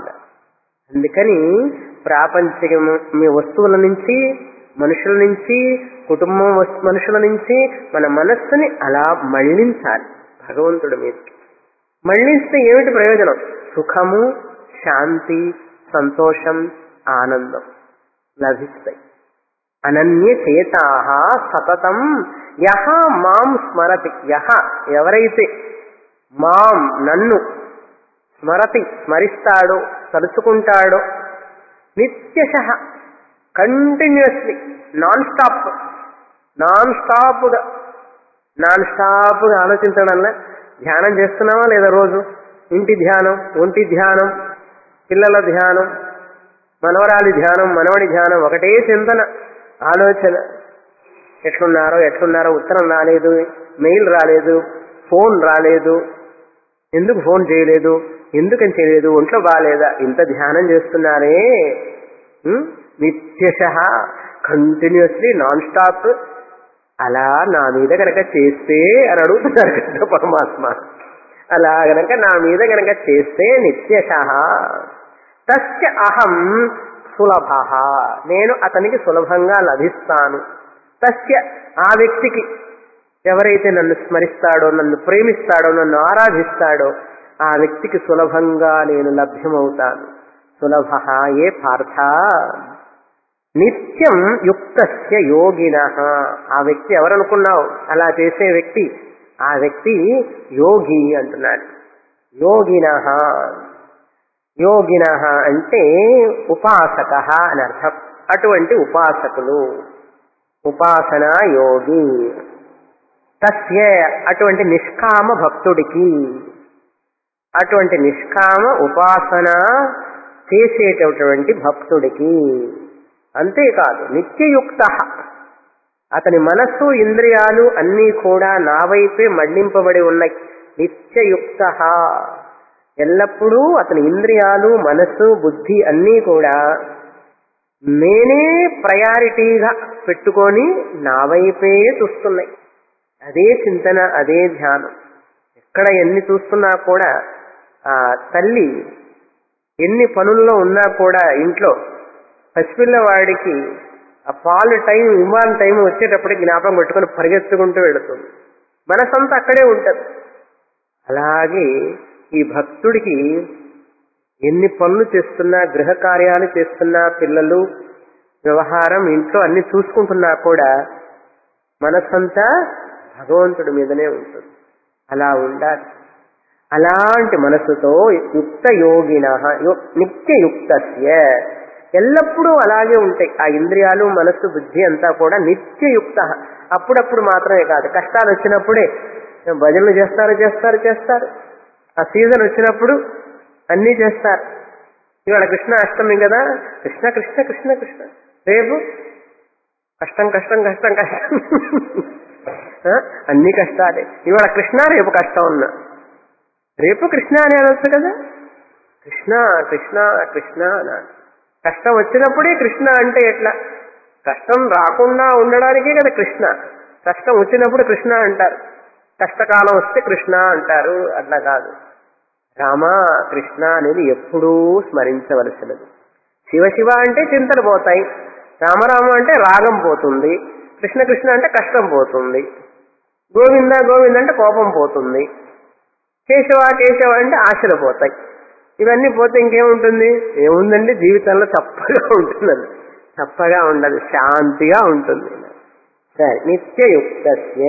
అందుకని ప్రాపంచికము మీ వస్తువుల నుంచి మనుషుల నుంచి కుటుంబం వస్తు- మనుషుల నుంచి మన మనస్సుని అలా మళ్లించాలి భగవంతుడి మీదకి మళ్లిస్తే ఏమిటి ప్రయోజనం సుఖము శాంతి సంతోషం ఆనందం లభిస్తాయి అనన్య చేతాహ సతతం యహ మాం స్మరతి యహ ఎవరైతే మాం నన్ను స్మరతి స్మరిస్తాడో తలుచుకుంటాడో నిత్యశ కంటిన్యూస్లీ నాన్ స్టాప్ నాన్ స్టాప్గా నాన్ స్టాప్గా ఆలోచించడంలా ధ్యానం చేస్తున్నావా లేదా రోజు ఇంటి ధ్యానం ఒంటి ధ్యానం పిల్లల ధ్యానం మనవరాలి ధ్యానం మనవడి ధ్యానం ఒకటే చింతన ఆలోచన ఎట్లున్నారో ఎట్లున్నారో ఉత్తరం రాలేదు మెయిల్ రాలేదు ఫోన్ రాలేదు ఎందుకు ఫోన్ చేయలేదు ఎందుకని చేయలేదు ఒంట్లో బాగాలేదా ఇంత ధ్యానం చేస్తున్నారే నిత్యశ కంటిన్యూస్లీ నాన్ స్టాప్ అలా నా మీద గనక చేస్తే అని అడుగుతున్నారు కృష్ణ పరమాత్మ అలా గనక నా మీద గనక చేస్తే నిత్యశ తస్య అహం సులభ నేను అతనికి సులభంగా లభిస్తాను తస్య ఆ వ్యక్తికి ఎవరైతే నన్ను స్మరిస్తాడో నన్ను ప్రేమిస్తాడో నన్ను ఆరాధిస్తాడో ఆ వ్యక్తికి సులభంగా నేను లభ్యమవుతాను సులభ ఏ పార్థ నిత్యం యుక్తస్య యోగిన ఆ వ్యక్తి ఎవరనుకున్నావు అలా చేసే వ్యక్తి ఆ వ్యక్తి యోగి అంటున్నాడు యోగిన యోగిన అంటే ఉపాసక అని అర్థం అటువంటి ఉపాసకులు ఉపాసన యోగి తస్య అటువంటి నిష్కామ భక్తుడికి అటువంటి నిష్కామ ఉపాసన చేసేటటువంటి భక్తుడికి అంతేకాదు నిత్యయుక్త అతని మనస్సు ఇంద్రియాలు అన్నీ కూడా నా వైపే మళ్లింపబడి ఉన్నాయి నిత్యయుక్త ఎల్లప్పుడూ అతని ఇంద్రియాలు మనస్సు బుద్ధి అన్నీ కూడా నేనే ప్రయారిటీగా పెట్టుకొని నా వైపే చూస్తున్నాయి అదే చింతన అదే ధ్యానం ఎక్కడ ఎన్ని చూస్తున్నా కూడా ఆ తల్లి ఎన్ని పనుల్లో ఉన్నా కూడా ఇంట్లో పసిపిల్లవాడికి ఆ పాలు టైం ఇవ్వాలి టైం వచ్చేటప్పటికి జ్ఞాపకం పెట్టుకుని పరిగెత్తుకుంటూ వెళుతుంది మనసంతా అక్కడే ఉంటుంది అలాగే ఈ భక్తుడికి ఎన్ని పనులు చేస్తున్నా గృహ కార్యాలు చేస్తున్నా పిల్లలు వ్యవహారం ఇంట్లో అన్ని చూసుకుంటున్నా కూడా మనసంతా భగవంతుడి మీదనే ఉంటుంది అలా ఉండాలి అలాంటి మనసుతో యుక్త యోగిన నిత్యయుక్తస్య ఎల్లప్పుడూ అలాగే ఉంటాయి ఆ ఇంద్రియాలు మనస్సు బుద్ధి అంతా కూడా నిత్యయుక్త అప్పుడప్పుడు మాత్రమే కాదు కష్టాలు వచ్చినప్పుడే భజనలు చేస్తారు చేస్తారు చేస్తారు ఆ సీజన్ వచ్చినప్పుడు అన్నీ చేస్తారు ఇవాళ కృష్ణ అష్టమి కదా కృష్ణ కృష్ణ కృష్ణ కృష్ణ రేపు కష్టం కష్టం కష్టం కష్టం ఆ? అన్ని కష్టాలే ఇవాళ కృష్ణ రేపు కష్టం ఉన్నా రేపు కృష్ణ అని అనొచ్చు కదా కృష్ణ కృష్ణ కృష్ణ అనాలి కష్టం వచ్చినప్పుడే కృష్ణ అంటే ఎట్లా కష్టం రాకుండా ఉండడానికే కదా కృష్ణ కష్టం వచ్చినప్పుడు కృష్ణ అంటారు కష్టకాలం వస్తే కృష్ణ అంటారు అట్లా కాదు రామ కృష్ణ అనేది ఎప్పుడూ స్మరించవలసినది శివ శివ అంటే చింతలు పోతాయి రామరామ అంటే రాగం పోతుంది కృష్ణ కృష్ణ అంటే కష్టం పోతుంది గోవింద గోవింద అంటే కోపం పోతుంది కేశవ కేశవ అంటే ఆశలు పోతాయి ఇవన్నీ పోతే ఇంకేముంటుంది ఏముందండి జీవితంలో చప్పగా ఉంటుందండి చప్పగా ఉండదు శాంతిగా ఉంటుంది సరే నిత్యయుక్తస్య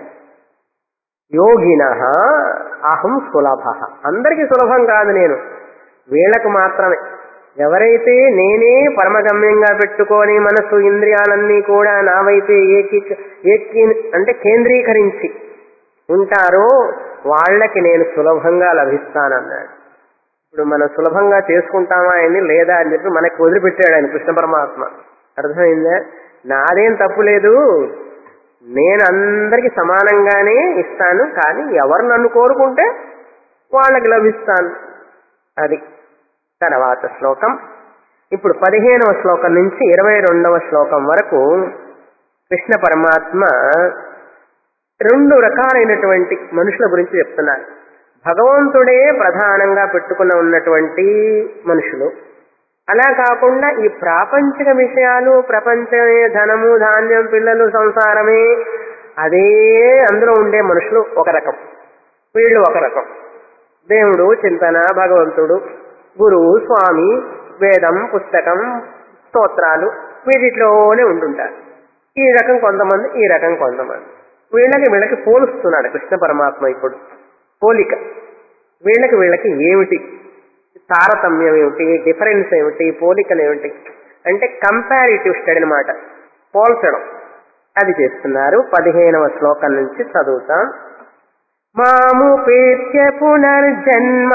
యోగిన అహం సులభ అందరికీ సులభం కాదు నేను వీళ్ళకు మాత్రమే ఎవరైతే నేనే పరమగమ్యంగా పెట్టుకొని మనసు ఇంద్రియాలన్నీ కూడా నా వైపే ఏకీ ఏకీ అంటే కేంద్రీకరించి ఉంటారో వాళ్ళకి నేను సులభంగా లభిస్తానన్నాడు ఇప్పుడు మనం సులభంగా చేసుకుంటామా అని లేదా అని చెప్పి మనకి వదిలిపెట్టాడు ఆయన కృష్ణ పరమాత్మ అర్థమైందా నాదేం తప్పు లేదు నేను అందరికి సమానంగానే ఇస్తాను కానీ ఎవరు నన్ను కోరుకుంటే వాళ్ళకి లభిస్తాను అది తర్వాత శ్లోకం ఇప్పుడు పదిహేనవ శ్లోకం నుంచి ఇరవై రెండవ శ్లోకం వరకు కృష్ణ పరమాత్మ రెండు రకాలైనటువంటి మనుషుల గురించి చెప్తున్నారు భగవంతుడే ప్రధానంగా పెట్టుకుని ఉన్నటువంటి మనుషులు అలా కాకుండా ఈ ప్రాపంచిక విషయాలు ప్రపంచమే ధనము ధాన్యం పిల్లలు సంసారమే అదే అందులో ఉండే మనుషులు ఒక రకం వీళ్ళు ఒక రకం దేవుడు చింతన భగవంతుడు గురువు స్వామి వేదం పుస్తకం స్తోత్రాలు వీటిలోనే ఉంటుంటారు ఈ రకం కొంతమంది ఈ రకం కొంతమంది వీళ్ళకి వీళ్ళకి పోలుస్తున్నాడు కృష్ణ పరమాత్మ ఇప్పుడు పోలిక వీళ్ళకి వీళ్ళకి ఏమిటి తారతమ్యం ఏమిటి డిఫరెన్స్ ఏమిటి పోలికలు ఏమిటి అంటే కంపారిటివ్ స్టడీ అనమాట పోల్చడం అది చేస్తున్నారు పదిహేనవ శ్లోకం నుంచి చదువుతాం మాముపేత్య పునర్జన్మ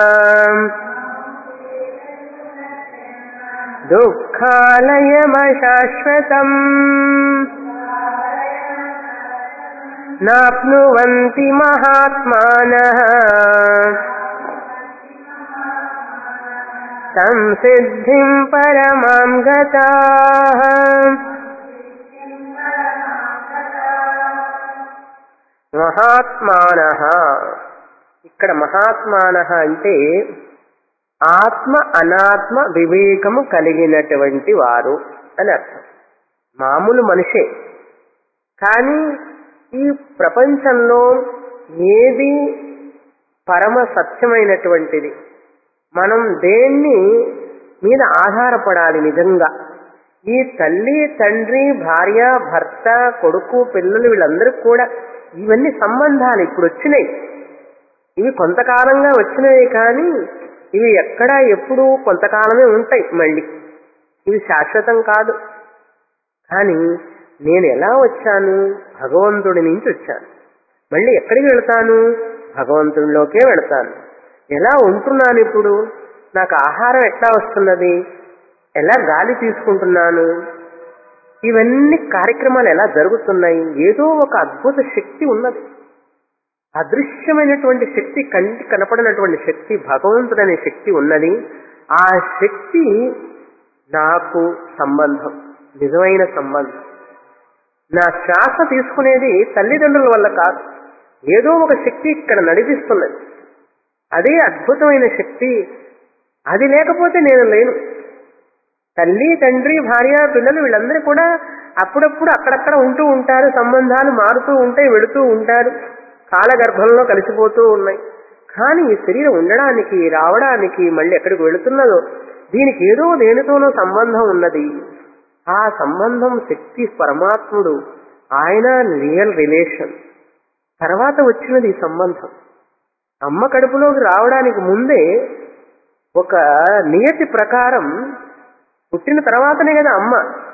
దుఃఖాలయమశాశ్వతం నాప్నువంతి మహాత్మానః సంసిద్ధిం పరమాం గతాః మహాత్మానః ఇక్కడ మహాత్మానః అంటే ఆత్మ అనాత్మ వివేకము కలిగినటువంటి వారు అని అర్థం మామూలు మనిషే కానీ ఈ ప్రపంచంలో ఏది పరమ సత్యమైనటువంటిది మనం దేన్ని మీద ఆధారపడాలి నిజంగా ఈ తల్లి తండ్రి భార్య భర్త కొడుకు పిల్లలు వీళ్ళందరికీ కూడా ఇవన్నీ సంబంధాలు ఇప్పుడు వచ్చినాయి ఇవి కొంతకాలంగా వచ్చినవి కానీ ఇవి ఎక్కడ ఎప్పుడు కొంతకాలమే ఉంటాయి మళ్ళీ ఇవి శాశ్వతం కాదు కానీ నేను ఎలా వచ్చాను భగవంతుడి నుంచి వచ్చాను మళ్ళీ ఎక్కడికి వెళ్తాను భగవంతుడిలోకే వెళ్తాను ఎలా ఉంటున్నాను ఇప్పుడు నాకు ఆహారం ఎట్లా వస్తున్నది ఎలా గాలి తీసుకుంటున్నాను ఇవన్నీ కార్యక్రమాలు ఎలా జరుగుతున్నాయి ఏదో ఒక అద్భుత శక్తి ఉన్నది అదృశ్యమైనటువంటి శక్తి కంటి కనపడినటువంటి శక్తి భగవంతుడనే శక్తి ఉన్నది ఆ శక్తి నాకు సంబంధం నిజమైన సంబంధం నా శ్వాస తీసుకునేది తల్లిదండ్రుల వల్ల కాదు ఏదో ఒక శక్తి ఇక్కడ నడిపిస్తున్నది అదే అద్భుతమైన శక్తి అది లేకపోతే నేను లేను తల్లి తండ్రి భార్య పిల్లలు వీళ్ళందరూ కూడా అప్పుడప్పుడు అక్కడక్కడ ఉంటూ ఉంటారు సంబంధాలు మారుతూ ఉంటాయి వెళుతూ ఉంటారు కాలగర్భంలో కలిసిపోతూ ఉన్నాయి కానీ ఈ శరీరం ఉండడానికి రావడానికి మళ్ళీ ఎక్కడికి వెళుతున్నదో దీనికి ఏదో దేనితోనో సంబంధం ఉన్నది ఆ సంబంధం శక్తి పరమాత్ముడు ఆయన రియల్ రిలేషన్ తర్వాత వచ్చినది ఈ సంబంధం అమ్మ కడుపులోకి రావడానికి ముందే ఒక నియతి ప్రకారం పుట్టిన తర్వాతనే కదా అమ్మ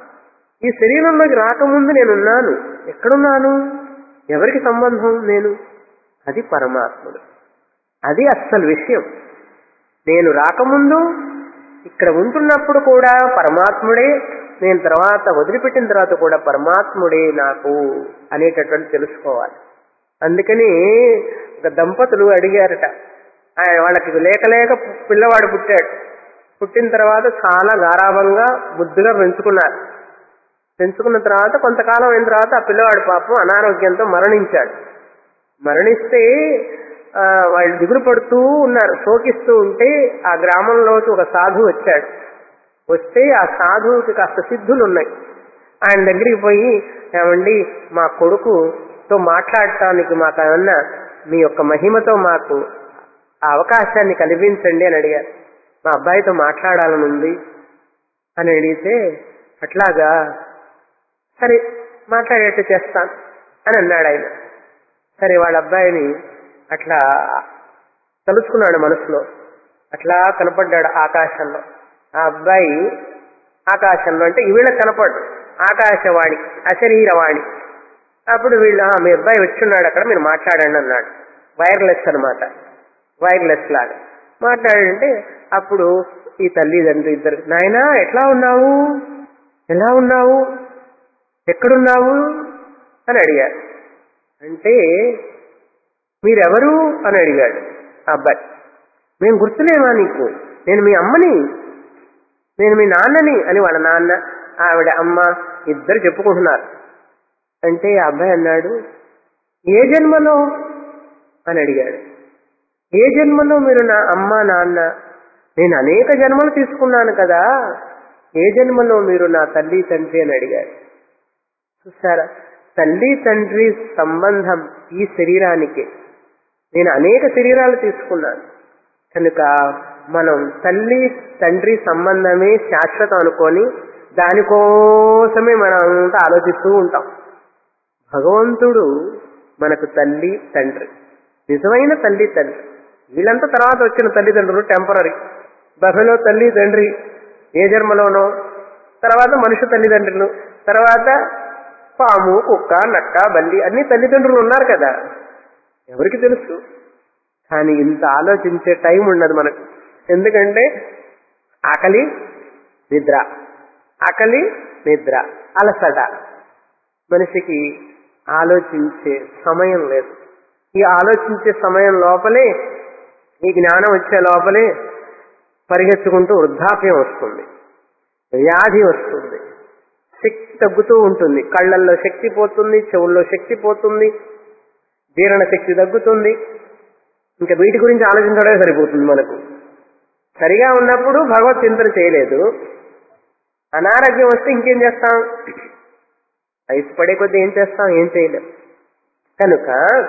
ఈ శరీరంలోకి రాకముందు నేనున్నాను ఎక్కడున్నాను ఎవరికి సంబంధం నేను అది పరమాత్ముడు అది అస్సలు విషయం నేను రాకముందు ఇక్కడ ఉంటున్నప్పుడు కూడా పరమాత్ముడే నేను తర్వాత వదిలిపెట్టిన తర్వాత కూడా పరమాత్ముడే నాకు అనేటటువంటి తెలుసుకోవాలి అందుకని ఒక దంపతులు అడిగారట ఆయన వాళ్ళకి లేక లేక పిల్లవాడు పుట్టాడు పుట్టిన తర్వాత చాలా గారాభంగా బుద్ధిగా పెంచుకున్నారు పెంచుకున్న తర్వాత కొంతకాలం అయిన తర్వాత ఆ పిల్లవాడు పాపం అనారోగ్యంతో మరణించాడు మరణిస్తే ఆ, వాళ్ళు దిగులు పడుతూ ఉన్నారు శోకిస్తూ ఉంటే ఆ గ్రామంలోకి ఒక సాధువు వచ్చాడు వస్తే ఆ సాధువుకి కాస్త సిద్ధులు ఉన్నాయి ఆయన దగ్గరికి పోయి ఏమండి మా కొడుకుతో మాట్లాడటానికి మాకు ఏమన్నా మీ యొక్క మహిమతో మాకు ఆ అవకాశాన్ని కల్పించండి అని అడిగారు మా అబ్బాయితో మాట్లాడాలని ఉంది అని అడిగితే అట్లాగా సరే మాట్లాడేట్టు చేస్తాను అని అన్నాడు ఆయన సరే వాళ్ళ అబ్బాయిని అట్లా తలుచుకున్నాడు మనసులో అట్లా కనపడ్డాడు ఆకాశంలో ఆ అబ్బాయి ఆకాశంలో అంటే వీళ్ళకి కనపడ్డు ఆకాశవాణి అశరీరవాణి అప్పుడు వీళ్ళు "ఆ, మీ అబ్బాయి వచ్చున్నాడు అక్కడ మీరు మాట్లాడండి అన్నాడు వైర్లెస్ అన్నమాట వైర్లెస్ లాగా మాట్లాడంటే అప్పుడు ఈ తల్లిదండ్రులు ఇద్దరు నాయనా ఎట్లా ఉన్నావు ఎలా ఉన్నావు ఎక్కడున్నావు అని అడిగారు అంటే మీరెవరు అని అడిగాడు ఆ అబ్బాయి మేము గుర్తులేమా నీకు నేను మీ అమ్మని నేను మీ నాన్నని అని వాళ్ళ నాన్న ఆవిడ అమ్మ ఇద్దరు చెప్పుకుంటున్నారు అంటే ఆ అబ్బాయి అన్నాడు ఏ జన్మలో అని అడిగాడు ఏ జన్మలో మీరు నా అమ్మ నాన్న నేను అనేక జన్మలు తీసుకున్నాను కదా ఏ జన్మలో మీరు నా తల్లి తండ్రి అని అడిగాడు చూసారా తల్లి తండ్రి సంబంధం ఈ శరీరానికే నేను అనేక శరీరాలు తీసుకున్నాను కనుక మనం తల్లి తండ్రి సంబంధమే శాశ్వతం అనుకొని దానికోసమే మనం అంతా ఆలోచిస్తూ ఉంటాం భగవంతుడు మనకు తల్లి తండ్రి నిజమైన తల్లి తండ్రి వీళ్ళంతా తర్వాత వచ్చిన తల్లిదండ్రులు టెంపరీ బఫెలో తల్లి తండ్రి ఏ జన్మలోనో తర్వాత మనుషు తల్లిదండ్రులు తర్వాత పాము కుక్క నక్క బల్లి అన్ని తల్లిదండ్రులు ఉన్నారు కదా ఎవరికి తెలుసు కానీ ఇంత ఆలోచించే టైం ఉండదు మనకు ఎందుకంటే ఆకలి నిద్ర ఆకలి నిద్ర అలసట మనిషికి ఆలోచించే సమయం లేదు ఈ ఆలోచించే సమయం లోపలే ఈ జ్ఞానం వచ్చే లోపలే పరిగెత్తుకుంటూ వృద్ధాప్యం వస్తుంది వ్యాధి వస్తుంది శక్తి తగ్గుతూ ఉంటుంది కళ్ళల్లో శక్తి పోతుంది చెవుల్లో శక్తి పోతుంది జీర్ణ శక్తి తగ్గుతుంది ఇంకా వీటి గురించి ఆలోచించడమే సరిపోతుంది మనకు సరిగా ఉన్నప్పుడు భగవత్ చింతన చేయలేదు అనారోగ్యం వస్తే ఇంకేం చేస్తాం వయసు పడే కొద్దీ ఏం చేస్తాం ఏం చేయలేం కనుక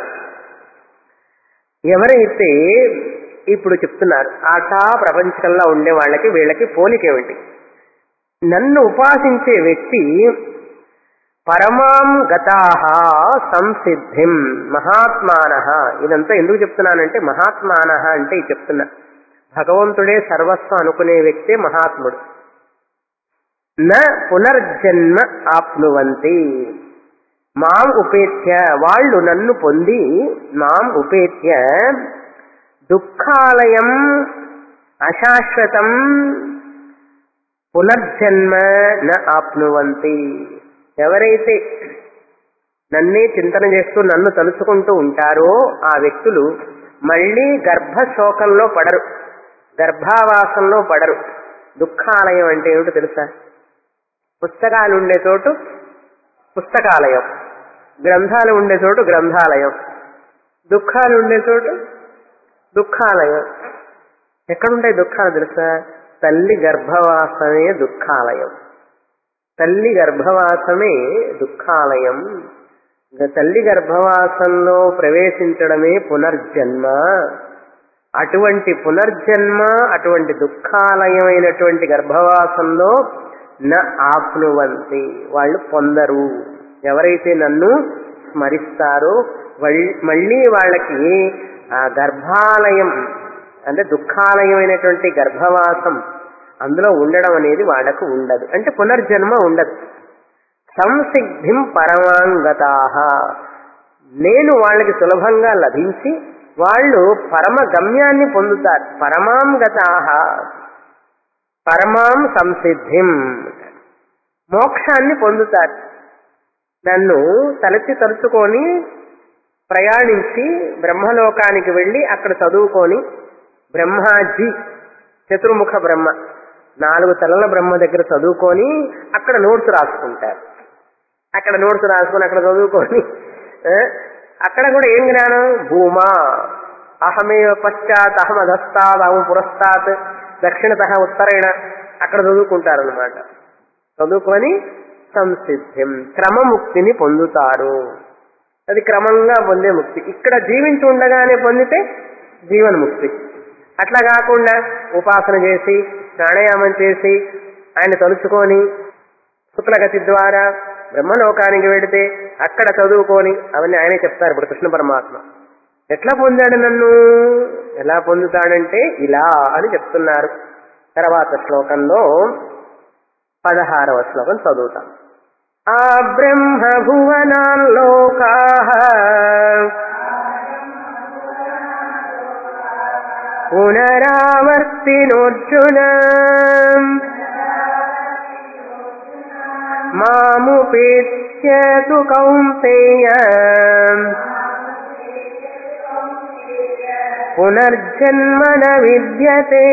ఎవరైతే ఇప్పుడు చెప్తున్నారు ఆటా ప్రపంచంలో ఉండే వాళ్ళకి వీళ్ళకి పోలిక ఏమిటి నన్ను ఉపాసించే వ్యక్తి పరమాం గతాహ సంసిద్ధిం మహాత్మాన ఇదంతా ఎందుకు చెప్తున్నానంటే మహాత్మాన అంటే ఇది చెప్తున్నా భగవంతుడే సర్వస్వం అనుకునే వ్యక్తే మహాత్ముడు న పునర్జన్మ ఆప్నువంతి మాం ఉపేత్య వాళ్ళు నన్ను పొంది మాం ఉపేత్య దుఃఖాలయం అశాశ్వతం పునర్జన్మ న ఆప్నువంతి ఎవరైతే నన్నే చింతన చేస్తూ నన్ను తలుచుకుంటూ ఉంటారో ఆ వ్యక్తులు మళ్ళీ గర్భశోకంలో పడరు గర్భావాసంలో పడరు దుఃఖాలయం అంటే ఏమిటో తెలుసా పుస్తకాలు ఉండే చోటు పుస్తకాలయం గ్రంథాలు ఉండే చోటు గ్రంథాలయం దుఃఖాలు ఉండే చోటు దుఃఖాలయం ఎక్కడుంటాయి దుఃఖాలు తెలుసా తల్లి గర్భవాసమే దుఃఖాలయం తల్లి గర్భవాసమే దుఃఖాలయం ఇంకా తల్లి గర్భవాసంలో ప్రవేశించడమే పునర్జన్మ అటువంటి పునర్జన్మ అటువంటి దుఃఖాలయమైనటువంటి గర్భవాసంలో న ఆప్నువంతి వాళ్ళు పొందరు ఎవరైతే నన్ను స్మరిస్తారో వల్- మళ్ళీ వాళ్ళకి ఆ గర్భాలయం అంటే దుఃఖాలయమైనటువంటి గర్భవాసం అందులో ఉండడం అనేది వాళ్ళకు ఉండదు అంటే పునర్జన్మ ఉండదు సంసిద్ధిం పరమాంగతాహ నేను వాళ్ళకి సులభంగా లభించి వాళ్ళు పరమ గమ్యాన్ని పొందుతారు పరమాంగతాహ పరమాం సంసిద్ధిం మోక్షాన్ని పొందుతారు నన్ను తలచి తలుచుకొని ప్రయాణించి బ్రహ్మలోకానికి వెళ్ళి అక్కడ చదువుకొని బ్రహ్మాజీ చతుర్ముఖ బ్రహ్మ నాలుగు తలల బ్రహ్మ దగ్గర చదువుకొని అక్కడ నోట్స్ రాసుకుంటారు అక్కడ నోట్స్ రాసుకొని అక్కడ చదువుకొని ఆ, అక్కడ కూడా ఏం జ్ఞానం భూమా అహమేవ పశ్చాత్ అహమధస్తాత్ అహం పురస్తాత్ దక్షిణత ఉత్తరేణ అక్కడ చదువుకుంటారు అనమాట చదువుకొని సంసిద్ధిం క్రమముక్తిని పొందుతారు అది క్రమంగా పొందే ముక్తి ఇక్కడ జీవించి ఉండగానే పొందితే జీవన్ముక్తి అట్లా కాకుండా ఉపాసన చేసి ప్రాణాయామం చేసి ఆయన తలుచుకొని శుక్లగతి ద్వారా బ్రహ్మలోకానికి వెడితే అక్కడ చదువుకొని అవన్నీ ఆయనే చెప్తారు ఇప్పుడు కృష్ణ పరమాత్మ ఎట్లా పొందాడు నన్ను ఎలా పొందుతాడంటే ఇలా అని చెప్తున్నారు తర్వాత శ్లోకంలో పదహారవ శ్లోకం చదువుతాం ఆ బ్రహ్మ భువనాల్లోకా పునరావర్తినోర్జున మాముపేత్య తు కౌంతేయ పునర్జన్మ న విద్యతే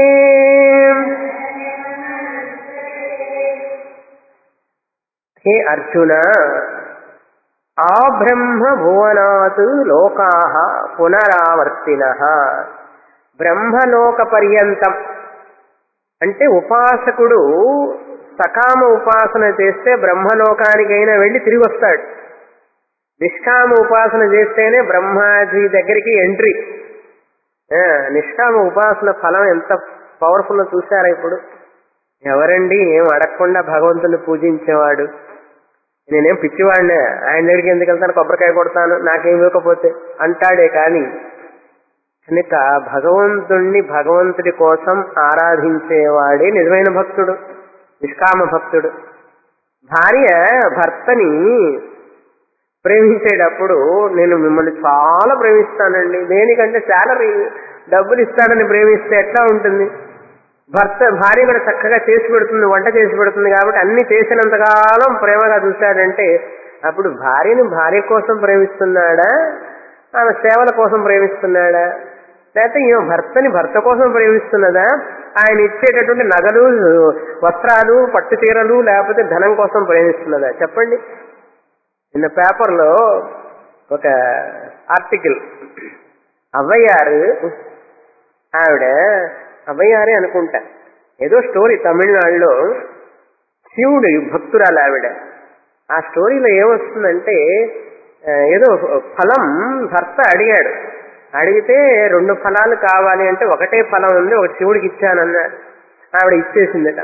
హే అర్జున ఆ బ్రహ్మ భువనాత్ లోకా పునరావర్తిన బ్రహ్మలోక పర్యంతం అంటే ఉపాసకుడు సకామ ఉపాసన చేస్తే బ్రహ్మలోకానికైనా వెళ్ళి తిరిగి వస్తాడు నిష్కామ ఉపాసన చేస్తేనే బ్రహ్మాజీ దగ్గరికి ఎంట్రీ ఆ, నిష్కామ ఉపాసన ఫలం ఎంత పవర్ఫుల్ చూసారా ఇప్పుడు ఎవరండి ఏం అడగకుండా భగవంతుని పూజించేవాడు నేనేం పిచ్చివాడినే ఆయన దగ్గరికి ఎందుకు వెళ్తాను కొబ్బరికాయ కొడతాను నాకేం ఇవ్వకపోతే అంటాడే కానీ కనుక భగవంతుణ్ణి భగవంతుడి కోసం ఆరాధించేవాడే నిజమైన భక్తుడు నిష్కామ భక్తుడు భార్య భర్తని ప్రేమించేటప్పుడు నేను మిమ్మల్ని చాలా ప్రేమిస్తానండి దేనికంటే శాలరీ డబ్బులు ఇస్తాడని ప్రేమిస్తే ఎట్లా ఉంటుంది భర్త భార్య కూడా చక్కగా చేసి పెడుతుంది వంట చేసి పెడుతుంది కాబట్టి అన్ని చేసినంతకాలం ప్రేమగా చూశాడంటే అప్పుడు భార్యని భార్య కోసం ప్రేమిస్తున్నాడా ఆమె సేవల కోసం ప్రేమిస్తున్నాడా లేకపోతే ఈమె భర్తని భర్త కోసం ప్రేమిస్తున్నదా ఆయన ఇచ్చేటటువంటి నగలు వస్త్రాలు పట్టు చీరలు లేకపోతే ధనం కోసం ప్రేమిస్తున్నదా చెప్పండి నిన్న పేపర్లో ఒక ఆర్టికల్ అవ్వయ్యారు ఆవిడ అవ్వయ్యారే అనుకుంటా ఏదో స్టోరీ తమిళనాడులో శివుడు భక్తురాలు ఆవిడ ఆ స్టోరీలో ఏమొస్తుందంటే ఆ, ఏదో ఫలం భర్త అడిగాడు అడిగితే రెండు ఫలాలు కావాలి అంటే ఒకటే ఫలం ఉంది ఒక శివుడికి ఇచ్చానన్నాడు ఆవిడ ఇచ్చేసిందట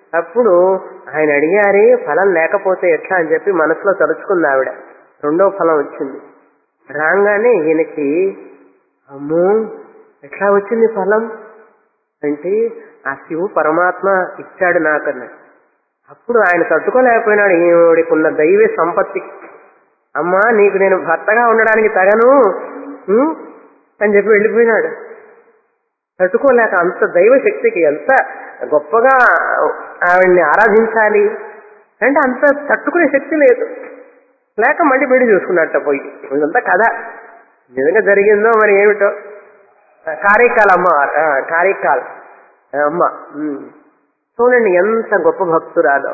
అప్పుడు ఆయన అడిగారే ఫలం లేకపోతే ఎట్లా అని చెప్పి మనసులో తలుచుకుంది ఆవిడ రెండో ఫలం వచ్చింది రాగానే ఈయనకి అమ్మో ఎట్లా వచ్చింది ఫలం అంటే ఆ శివు పరమాత్మ ఇచ్చాడు నాకన్నాడు అప్పుడు ఆయన తట్టుకోలేకపోయినాడు ఈవిడికున్న దైవ సంపత్తి అమ్మా నీకు నేను భర్తగా ఉండడానికి తగను ఉం? అని చెప్పి వెళ్ళిపోయినాడు తట్టుకోలేక అంత దైవ శక్తికి ఎంత గొప్పగా ఆవిడ్ని ఆరాధించాలి అంటే అంత తట్టుకునే శక్తి లేదు లేక మళ్ళీ పెళ్లి చూసుకున్నట్ట పోయి ఇదంతా కథ నిజంగా జరిగిందో మరి ఏమిటో కారైకాల్ అమ్మ ఆ, కారైకాల్ ఆ, అమ్మ ఉమ్. చూడండి ఎంత గొప్ప భక్తురాలో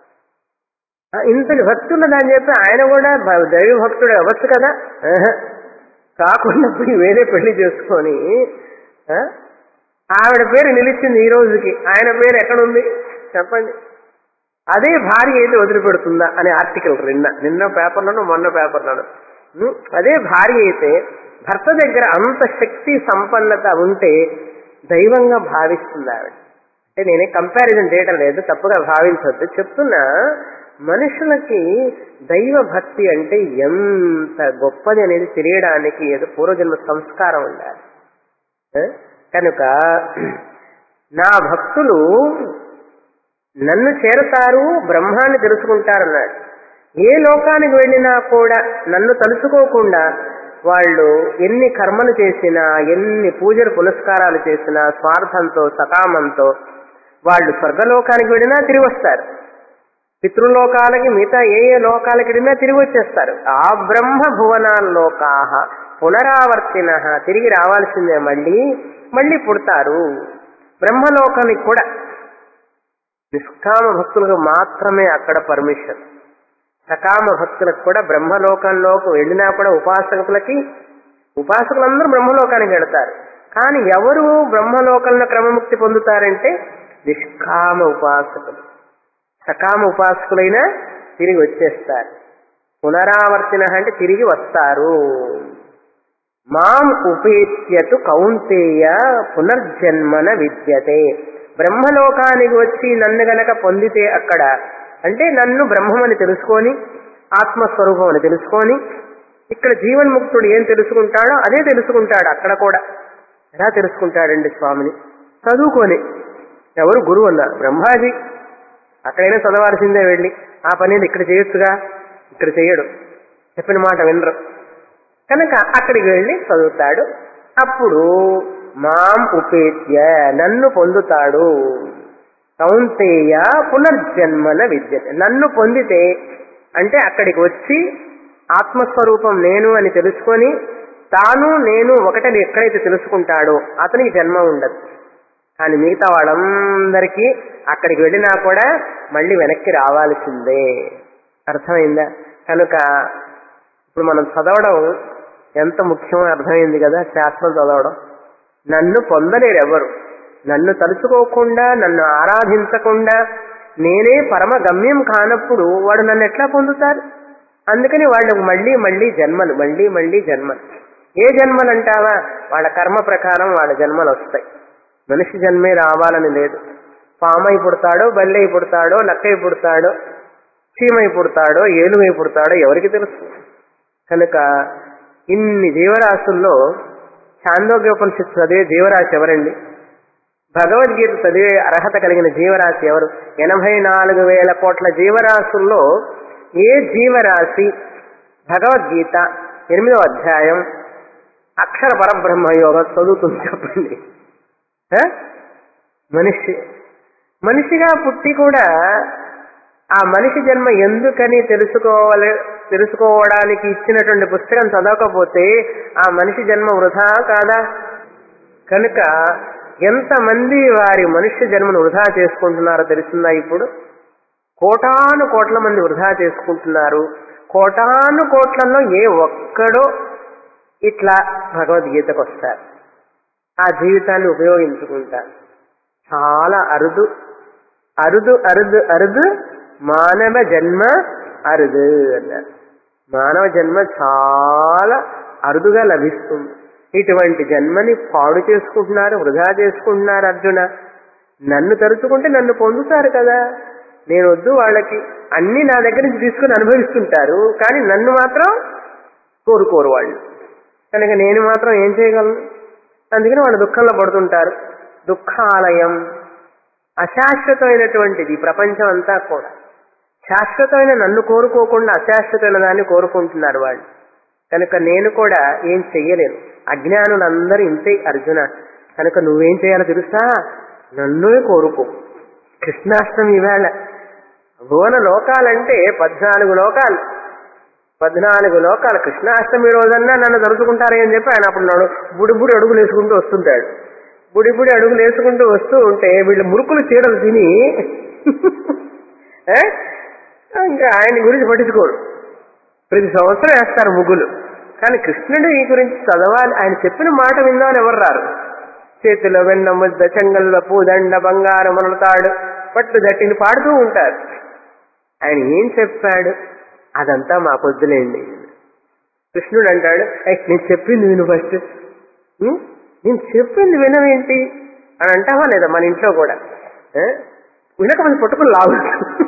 ఆ, ఇంతటి భక్తున్నదని చెప్పి ఆయన కూడా భ- దైవ భక్తుడు అవ్వచ్చు కదా ఆహా. కాకుండా పోయి వేరే పెళ్లి చేసుకొని ఆ, ఆవిడ పేరు నిలిచింది ఈ రోజుకి ఆయన పేరు ఎక్కడుంది చెప్పండి అదే భార్య అయితే వదిలిపెడుతుందా అనే ఆర్టికల్ నిన్న నిన్న పేపర్లోనూ మొన్న పేపర్లోనూ ఉం? అదే భార్య అయితే భర్త దగ్గర అంత శక్తి సంపన్నత ఉంటే దైవంగా భావిస్తుంది ఆవిడ అంటే నేనే కంపారిజన్ చేయడం లేదు తప్పుగా భావించవద్దు చెప్తున్నా మనుషులకి దైవ భక్తి అంటే ఎంత గొప్పది అనేది తెలియడానికి ఏదో పూర్వజన్మ సంస్కారం ఉండాలి ఆ? కనుక నా భక్తులు నన్ను చేరతారు బ్రహ్మాన్ని తెలుసుకుంటారన్నాడు ఏ లోకానికి వెళ్ళినా కూడా నన్ను తలుచుకోకుండా వాళ్ళు ఎన్ని కర్మలు చేసినా ఎన్ని పూజలు పునస్కారాలు చేసినా స్వార్థంతో సకామంతో వాళ్ళు స్వర్గలోకానికి వెళ్ళినా తిరిగి వస్తారు పితృలోకాలకి మిగతా ఏ ఏ లోకాలకి వెళ్ళినా తిరిగి వచ్చేస్తారు ఆ బ్రహ్మ భువనాల్లోకాహ పునరావర్తిన తిరిగి రావాల్సిందే మళ్ళీ మళ్ళీ పుడతారు బ్రహ్మలోకానికి కూడా నిష్కామ భక్తులకు మాత్రమే అక్కడ పర్మిషన్ సకామ భక్తులకు కూడా బ్రహ్మలోకంలోకి వెళ్ళినా కూడా ఉపాసకులకి ఉపాసకులందరూ బ్రహ్మలోకానికి వెళతారు కానీ ఎవరు బ్రహ్మలోకంలో క్రమముక్తి పొందుతారంటే నిష్కామ ఉపాసకులు సకామ ఉపాసకులైనా తిరిగి వచ్చేస్తారు పునరావర్తిన అంటే తిరిగి వస్తారు మాం ఉపేత్యతు కౌంతేయ పునర్జన్మన విద్యతే బ్రహ్మలోకానికి వచ్చి నన్ను గనక పొందితే అక్కడ అంటే నన్ను బ్రహ్మమని తెలుసుకొని ఆత్మస్వరూపం అని తెలుసుకొని ఇక్కడ జీవన్ముక్తుడు ఏం తెలుసుకుంటాడో అదే తెలుసుకుంటాడు అక్కడ కూడా ఎలా తెలుసుకుంటాడండి స్వామిని చదువుకొని ఎవరు గురువు అన్నారు బ్రహ్మాజీ అక్కడైనా చదవాల్సిందే వెళ్ళి ఆ పని ఇక్కడ చేయొచ్చుగా ఇక్కడ చేయడు చెప్పిన మాట వినరు కనుక అక్కడికి వెళ్ళి చదువుతాడు అప్పుడు మాం ఉపేత్య నన్ను పొందుతాడు కౌంతేయ పునర్జన్మన విద్య నన్ను పొందితే అంటే అక్కడికి వచ్చి ఆత్మస్వరూపం నేను అని తెలుసుకొని తాను నేను ఒకటని ఎక్కడైతే తెలుసుకుంటాడో అతనికి జన్మ ఉండదు కానీ మిగతా వాళ్ళందరికీ అక్కడికి వెళ్ళినా కూడా మళ్ళీ వెనక్కి రావాల్సిందే అర్థమైందా కనుక ఇప్పుడు మనం చదవడం ఎంత ముఖ్యమో అర్థమైంది కదా శాస్త్రం చదవడం నన్ను పొందలేరు ఎవరు నన్ను తలుచుకోకుండా నన్ను ఆరాధించకుండా నేనే పరమ గమ్యం కానప్పుడు వాడు నన్ను ఎట్లా పొందుతారు అందుకని వాళ్ళకు మళ్ళీ మళ్ళీ జన్మలు మళ్ళీ మళ్ళీ జన్మలు ఏ జన్మలు అంటావా వాళ్ళ కర్మ ప్రకారం వాళ్ళ జన్మలు వస్తాయి మనిషి జన్మే రావాలని లేదు పామై పుడతాడో బల్లై పుడతాడో నక్కై పుడతాడో చీమై పుడతాడో ఏలుగై పుడతాడో ఎవరికి తెలుసు కనుక ఇన్ని జీవరాశుల్లో చాందోగ్యోపనిషత్తు చదివే జీవరాశి ఎవరండి భగవద్గీత చదివే అర్హత కలిగిన జీవరాశి ఎవరు ఎనభై నాలుగు వేల కోట్ల జీవరాశుల్లో ఏ జీవరాశి భగవద్గీత ఎనిమిదవ అధ్యాయం అక్షర పరబ్రహ్మ యోగం చదువుతుంది చెప్పండి ఆ? మనిషి మనిషిగా పుట్టి కూడా ఆ మనిషి జన్మ ఎందుకని తెలుసుకోవాలి తెలుసుకోవడానికి ఇచ్చినటువంటి పుస్తకం చదవకపోతే ఆ మనిషి జన్మ వృధా కాదా కనుక ఎంతమంది వారి మనుష్య జన్మను వృధా చేసుకుంటున్నారో తెలుస్తుందా ఇప్పుడు కోటాను కోట్ల మంది వృధా చేసుకుంటున్నారు కోటాను కోట్లలో ఏ ఒక్కడో ఇట్లా భగవద్గీతకు వస్తారు ఆ జీవితాన్ని ఉపయోగించుకుంటారు చాలా అరుదు అరుదు అరుదు అరుదు మానవ జన్మ అరుదు అన్నారు మానవ జన్మ చాలా అరుదుగా లభిస్తుంది ఇటువంటి జన్మని పాడు చేసుకుంటున్నారు వృధా చేసుకుంటున్నారు అర్జున నన్ను తలుచుకుంటే నన్ను పొందుతారు కదా నేను వద్దు వాళ్ళకి అన్ని నా దగ్గర నుంచి తీసుకుని అనుభవిస్తుంటారు కానీ నన్ను మాత్రం కోరుకోరు వాళ్ళు కనుక నేను మాత్రం ఏం చేయగలను అందుకని వాళ్ళు దుఃఖంలో పడుతుంటారు దుఃఖాలయం అశాశ్వతమైనటువంటిది ఈ ప్రపంచం అంతా కూడా శాశ్వతమైన నన్ను కోరుకోకుండా అశాశ్వతమైన దాన్ని కోరుకుంటున్నారు వాళ్ళు కనుక నేను కూడా ఏం చెయ్యలేను అజ్ఞానులందరూ ఇంతే అర్జున కనుక నువ్వేం చేయాలో తెలుసా నన్ను కోరుకో కృష్ణాష్టమి ఈవేళ భువన లోకాలంటే పద్నాలుగు లోకాలు పద్నాలుగు లోకాలు కృష్ణాష్టమి రోజన్నా నన్ను తలుచుకుంటారే అని చెప్పి ఆయన అప్పుడు నడు బుడి బుడి అడుగులు వేసుకుంటూ వస్తుంటాడు బుడి బుడి అడుగులు వేసుకుంటూ వస్తూ ఉంటే వీళ్ళు మురుకులు చీరలు తిని ఏ? ఇంకా ఆయన గురించి పట్టించుకోరు ప్రతి సంవత్సరం వేస్తారు ముగ్గులు కానీ కృష్ణుడు ఈ గురించి చదవాలి ఆయన చెప్పిన మాట విందామని ఎవరు రారు చేతిలో వెన్న ముద్ద చెంగల్లో పూదండ బంగారం మొలతాడు పట్టు దట్టిని పాడుతూ ఉంటారు ఆయన ఏం చెప్పాడు అదంతా మాకొద్దులేండి కృష్ణుడు అంటాడు "ఏయ్, నేను చెప్పింది విను ఫస్ట్ ఉం? నేను చెప్పింది వినవేంటి అని అంటావా లేదా మన ఇంట్లో కూడా ఏ? వినకమని పట్టుకుని లావు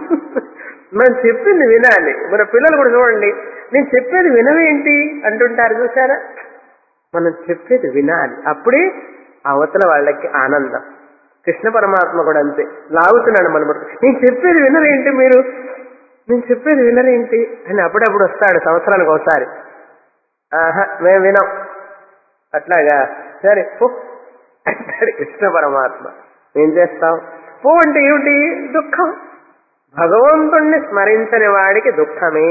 మనం చెప్పింది వినాలి మన పిల్లలు కూడా చూడండి నేను చెప్పేది వినవేంటి అంటుంటారు చూసారా మనం చెప్పేది వినాలి అప్పుడే అవతల వాళ్ళకి ఆనందం కృష్ణ పరమాత్మ కూడా అంతే లాగుతున్నాడు మన పట్టు నేను చెప్పేది వినరేంటి మీరు నేను చెప్పేది వినరేంటి అని అప్పుడప్పుడు వస్తాడు సంవత్సరానికి ఒకసారి ఆహా మేము వినం అట్లాగా సరే పో అంటాడు కృష్ణ పరమాత్మ ఏం చేస్తాం పో అంటే ఏమిటి దుఃఖం భగవంతుణ్ణి స్మరించని వాడికి దుఃఖమే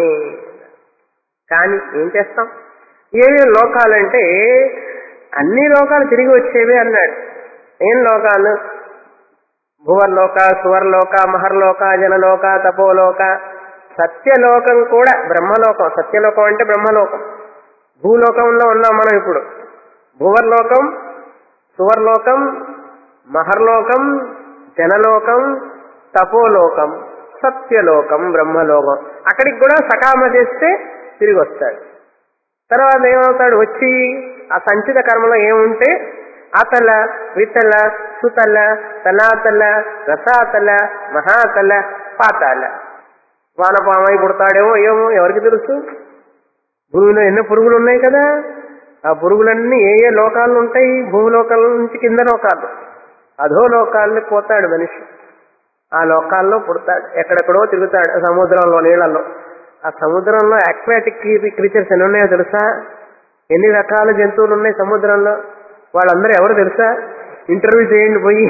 కానీ ఏం చేస్తాం ఏవే లోకాలంటే అన్ని లోకాలు తిరిగి వచ్చేవి అన్నాడు ఏం లోకాలు భువర్లోక సువర్లోక మహర్లోక జనలోక తపోలోక సత్యలోకం కూడా బ్రహ్మలోకం సత్యలోకం అంటే బ్రహ్మలోకం భూలోకంలో ఉన్నాం మనం ఇప్పుడు భువర్లోకం సువర్లోకం మహర్లోకం జనలోకం తపోలోకం సత్యలోకం బ్రహ్మలోకం అక్కడికి కూడా సకామ చేస్తే తిరిగి వస్తాడు తర్వాత ఏమవుతాడు వచ్చి ఆ సంచిత కర్మలో ఏముంటే అతల వితల సుతల తలాతల రసాతల మహాతల పాతాల వానపామై పుడతాడేమో ఏమో ఎవరికి తెలుసు భూమిలో ఎన్నో పురుగులు ఉన్నాయి కదా ఆ పురుగులన్నీ ఏ ఏ లోకాలు ఉంటాయి భూలోకాల నుంచి కింద లోకాలు అధో లోకాలకు పోతాడు మనిషి ఆ లోకాల్లో పుడతాడు ఎక్కడెక్కడో తిరుగుతాడు సముద్రంలో నీళ్ళల్లో ఆ సముద్రంలో అక్వాటిక్ క్రీచర్స్ ఎన్ని ఉన్నాయో తెలుసా ఎన్ని రకాల జంతువులు ఉన్నాయి సముద్రంలో వాళ్ళందరూ ఎవరు తెలుసా ఇంటర్వ్యూ చేయండి పోయి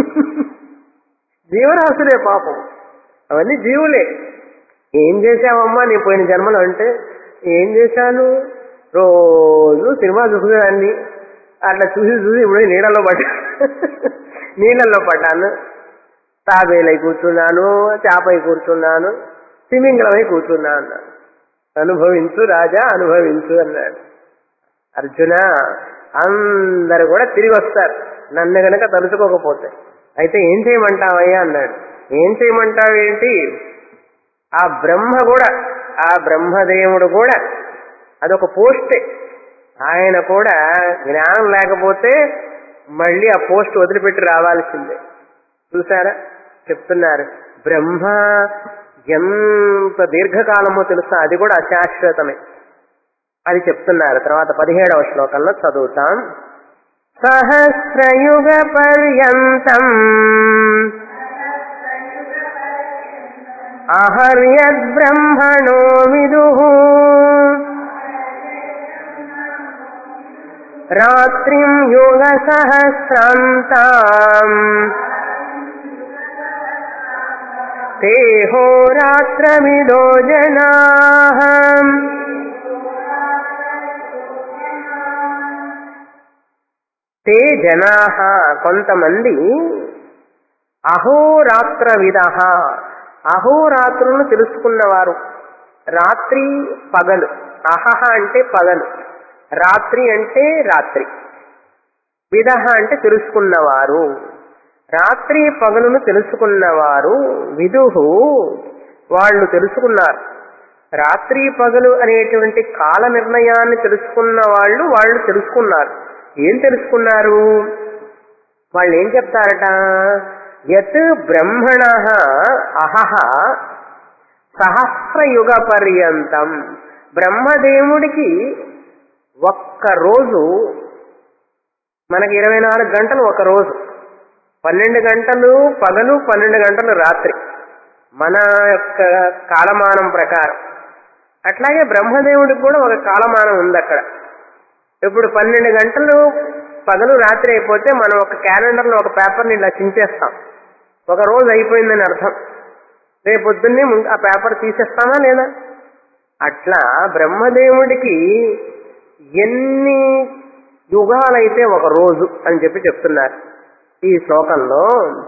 జీవరాశులే పాపం అవన్నీ జీవులే ఏం చేశావమ్మా నీ పోయిన జన్మలో అంటే ఏం చేశాను రోజు సినిమా చూసేదాన్ని అట్లా చూసి చూసి ఇప్పుడు నీళ్ళలో పడ్డా నీళ్ళల్లో పడ్డాను తాబేలై కూర్చున్నాను చేపై కూర్చున్నాను తిమింగలమై కూర్చున్నా అన్నాడు అనుభవించు రాజా అనుభవించు అన్నాడు అర్జున అందరు కూడా తిరిగి వస్తారు నన్ను గనక తలుచుకోకపోతే అయితే ఏం చేయమంటావయ్యా అన్నాడు ఏం చేయమంటావేంటి ఆ బ్రహ్మ కూడా ఆ బ్రహ్మదేవుడు కూడా అదొక పోస్టే ఆయన కూడా జ్ఞానం లేకపోతే మళ్ళీ ఆ పోస్ట్ వదిలిపెట్టి రావాల్సిందే చూసారా చెప్తున్నారు బ్రహ్మ ఎంత దీర్ఘకాలమో తెలుసా అది కూడా అశాశ్వతమే అది చెప్తున్నారు తర్వాత పదిహేడవ శ్లోకంలో చదువుతాం సహస్రయుగ పర్యంతం అహర్యద్బ్రహ్మణో విదు రాత్రిం యుగ సహస్రాంతాం తేహో రాత్రమిదో జనా తే జనా కొంతమంది అహోరాత్ర విధ అహోరాత్రులను తెలుసుకున్నవారు రాత్రి పగలు అహహ అంటే పగలు రాత్రి అంటే రాత్రి విధ అంటే తెలుసుకున్నవారు రాత్రి పగలును తెలుసుకున్నవారు విదుహు వాళ్ళు తెలుసుకున్నారు రాత్రి పగలు అనేటువంటి కాల నిర్ణయాన్ని తెలుసుకున్న వాళ్ళు వాళ్ళు తెలుసుకున్నారు ఏం తెలుసుకున్నారు వాళ్ళు ఏం చెప్తారట యత్ బ్రహ్మణ అహహ సహస్రయుగ పర్యంతం బ్రహ్మదేవుడికి ఒక్క రోజు మనకి ఇరవై నాలుగు గంటలు ఒక రోజు పన్నెండు గంటలు పగలు పన్నెండు గంటలు రాత్రి మన యొక్క కాలమానం ప్రకారం అట్లాగే బ్రహ్మదేవుడికి కూడా ఒక కాలమానం ఉంది అక్కడ ఇప్పుడు పన్నెండు గంటలు పగలు రాత్రి అయిపోతే మనం ఒక క్యాలెండర్లో ఒక పేపర్ని ఇలా చించేస్తాం ఒక రోజు అయిపోయిందని అర్థం రేపొద్దున్నే ముందు ఆ పేపర్ తీసేస్తామా లేదా అట్లా బ్రహ్మదేవుడికి ఎన్ని యుగాలైతే ఒక రోజు అని చెప్పి చెప్తున్నారు ఈ శ్లోకంలో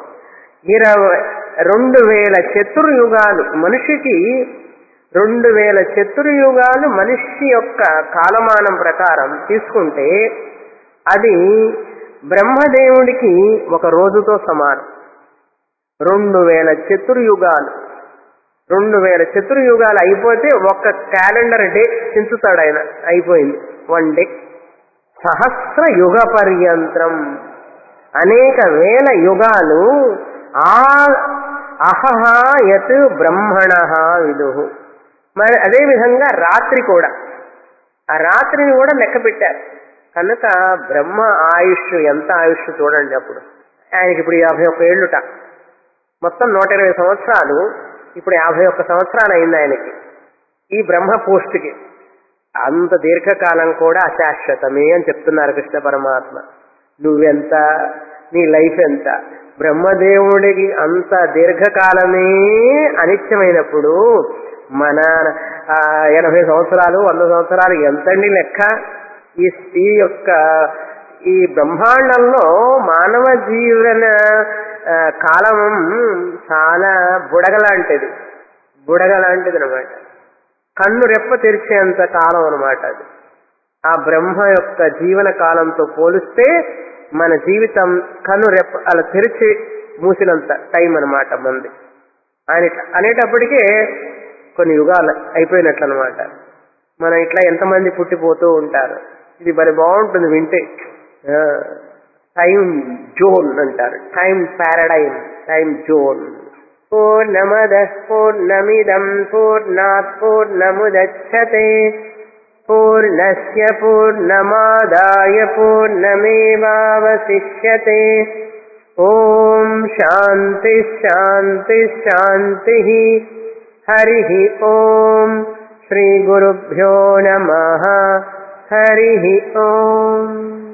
ఇరవై రెండు వేల చతుర్యుగాలు మనిషికి రెండు వేల చతుర్యుగాలు మనిషి యొక్క కాలమానం ప్రకారం తీసుకుంటే అది బ్రహ్మదేవుడికి ఒక రోజుతో సమానం రెండు వేల చతుర్యుగాలు రెండు వేల చతుర్యుగాలు అయిపోతే ఒక్క క్యాలెండర్ డే చించుతాడు ఆయన అయిపోయింది వన్ డే సహస్ర యుగ పర్యంత్రం అనేక వేల యుగాలు ఆ అహహ యత్ బ్రహ్మణ విదు మరి అదేవిధంగా రాత్రి కూడా ఆ రాత్రిని కూడా లెక్క పెట్టారు కనుక బ్రహ్మ ఆయుష్ ఎంత ఆయుష్ చూడండి అప్పుడు ఆయనకి ఇప్పుడు యాభై ఒక్క ఏళ్ళుట మొత్తం నూట ఇరవై సంవత్సరాలు ఇప్పుడు యాభై ఒక్క సంవత్సరాలు అయింది ఆయనకి ఈ బ్రహ్మ పోస్ట్కి అంత దీర్ఘకాలం కూడా అశాశ్వతమే అని చెప్తున్నారు కృష్ణ పరమాత్మ నువ్వెంత నీ లైఫ్ ఎంత బ్రహ్మదేవుడికి అంత దీర్ఘకాలమే అనిత్యమైనప్పుడు మన ఆ, ఎనభై సంవత్సరాలు వంద సంవత్సరాలు ఎంతండి లెక్క ఈ ఈ యొక్క ఈ బ్రహ్మాండంలో మానవ జీవన ఆ, కాలం చాలా బుడగలాంటిది బుడగలాంటిది అనమాట కన్ను రెప్ప తెరిచేంత కాలం అనమాట అది ఆ బ్రహ్మ యొక్క జీవన కాలంతో పోలిస్తే మన జీవితం కన్ను రెప్ప అలా తెరిచి మూసినంత టైం అనమాట మంది ఆయన ఇట్లా అనేటప్పటికే కొన్ని యుగాలు అయిపోయినట్లు అనమాట మనం ఇట్లా ఎంతమంది పుట్టిపోతూ ఉంటారు ఇది మరి బాగుంటుంది వింటే టైం జోన్ అంటారు టైం పారాడైమ్ టైం జోన్ పూర్ణమద పూర్ణమిదం పూర్ణాత్ పూర్ణముదచ్చతే పూర్ణస్య పూర్ణమాదాయ పూర్ణమేవావశిష్యతే ఓం శాంతి శాంతి శాంతి హరి ఓం శ్రీ గురుభ్యో నమ హరి ఓం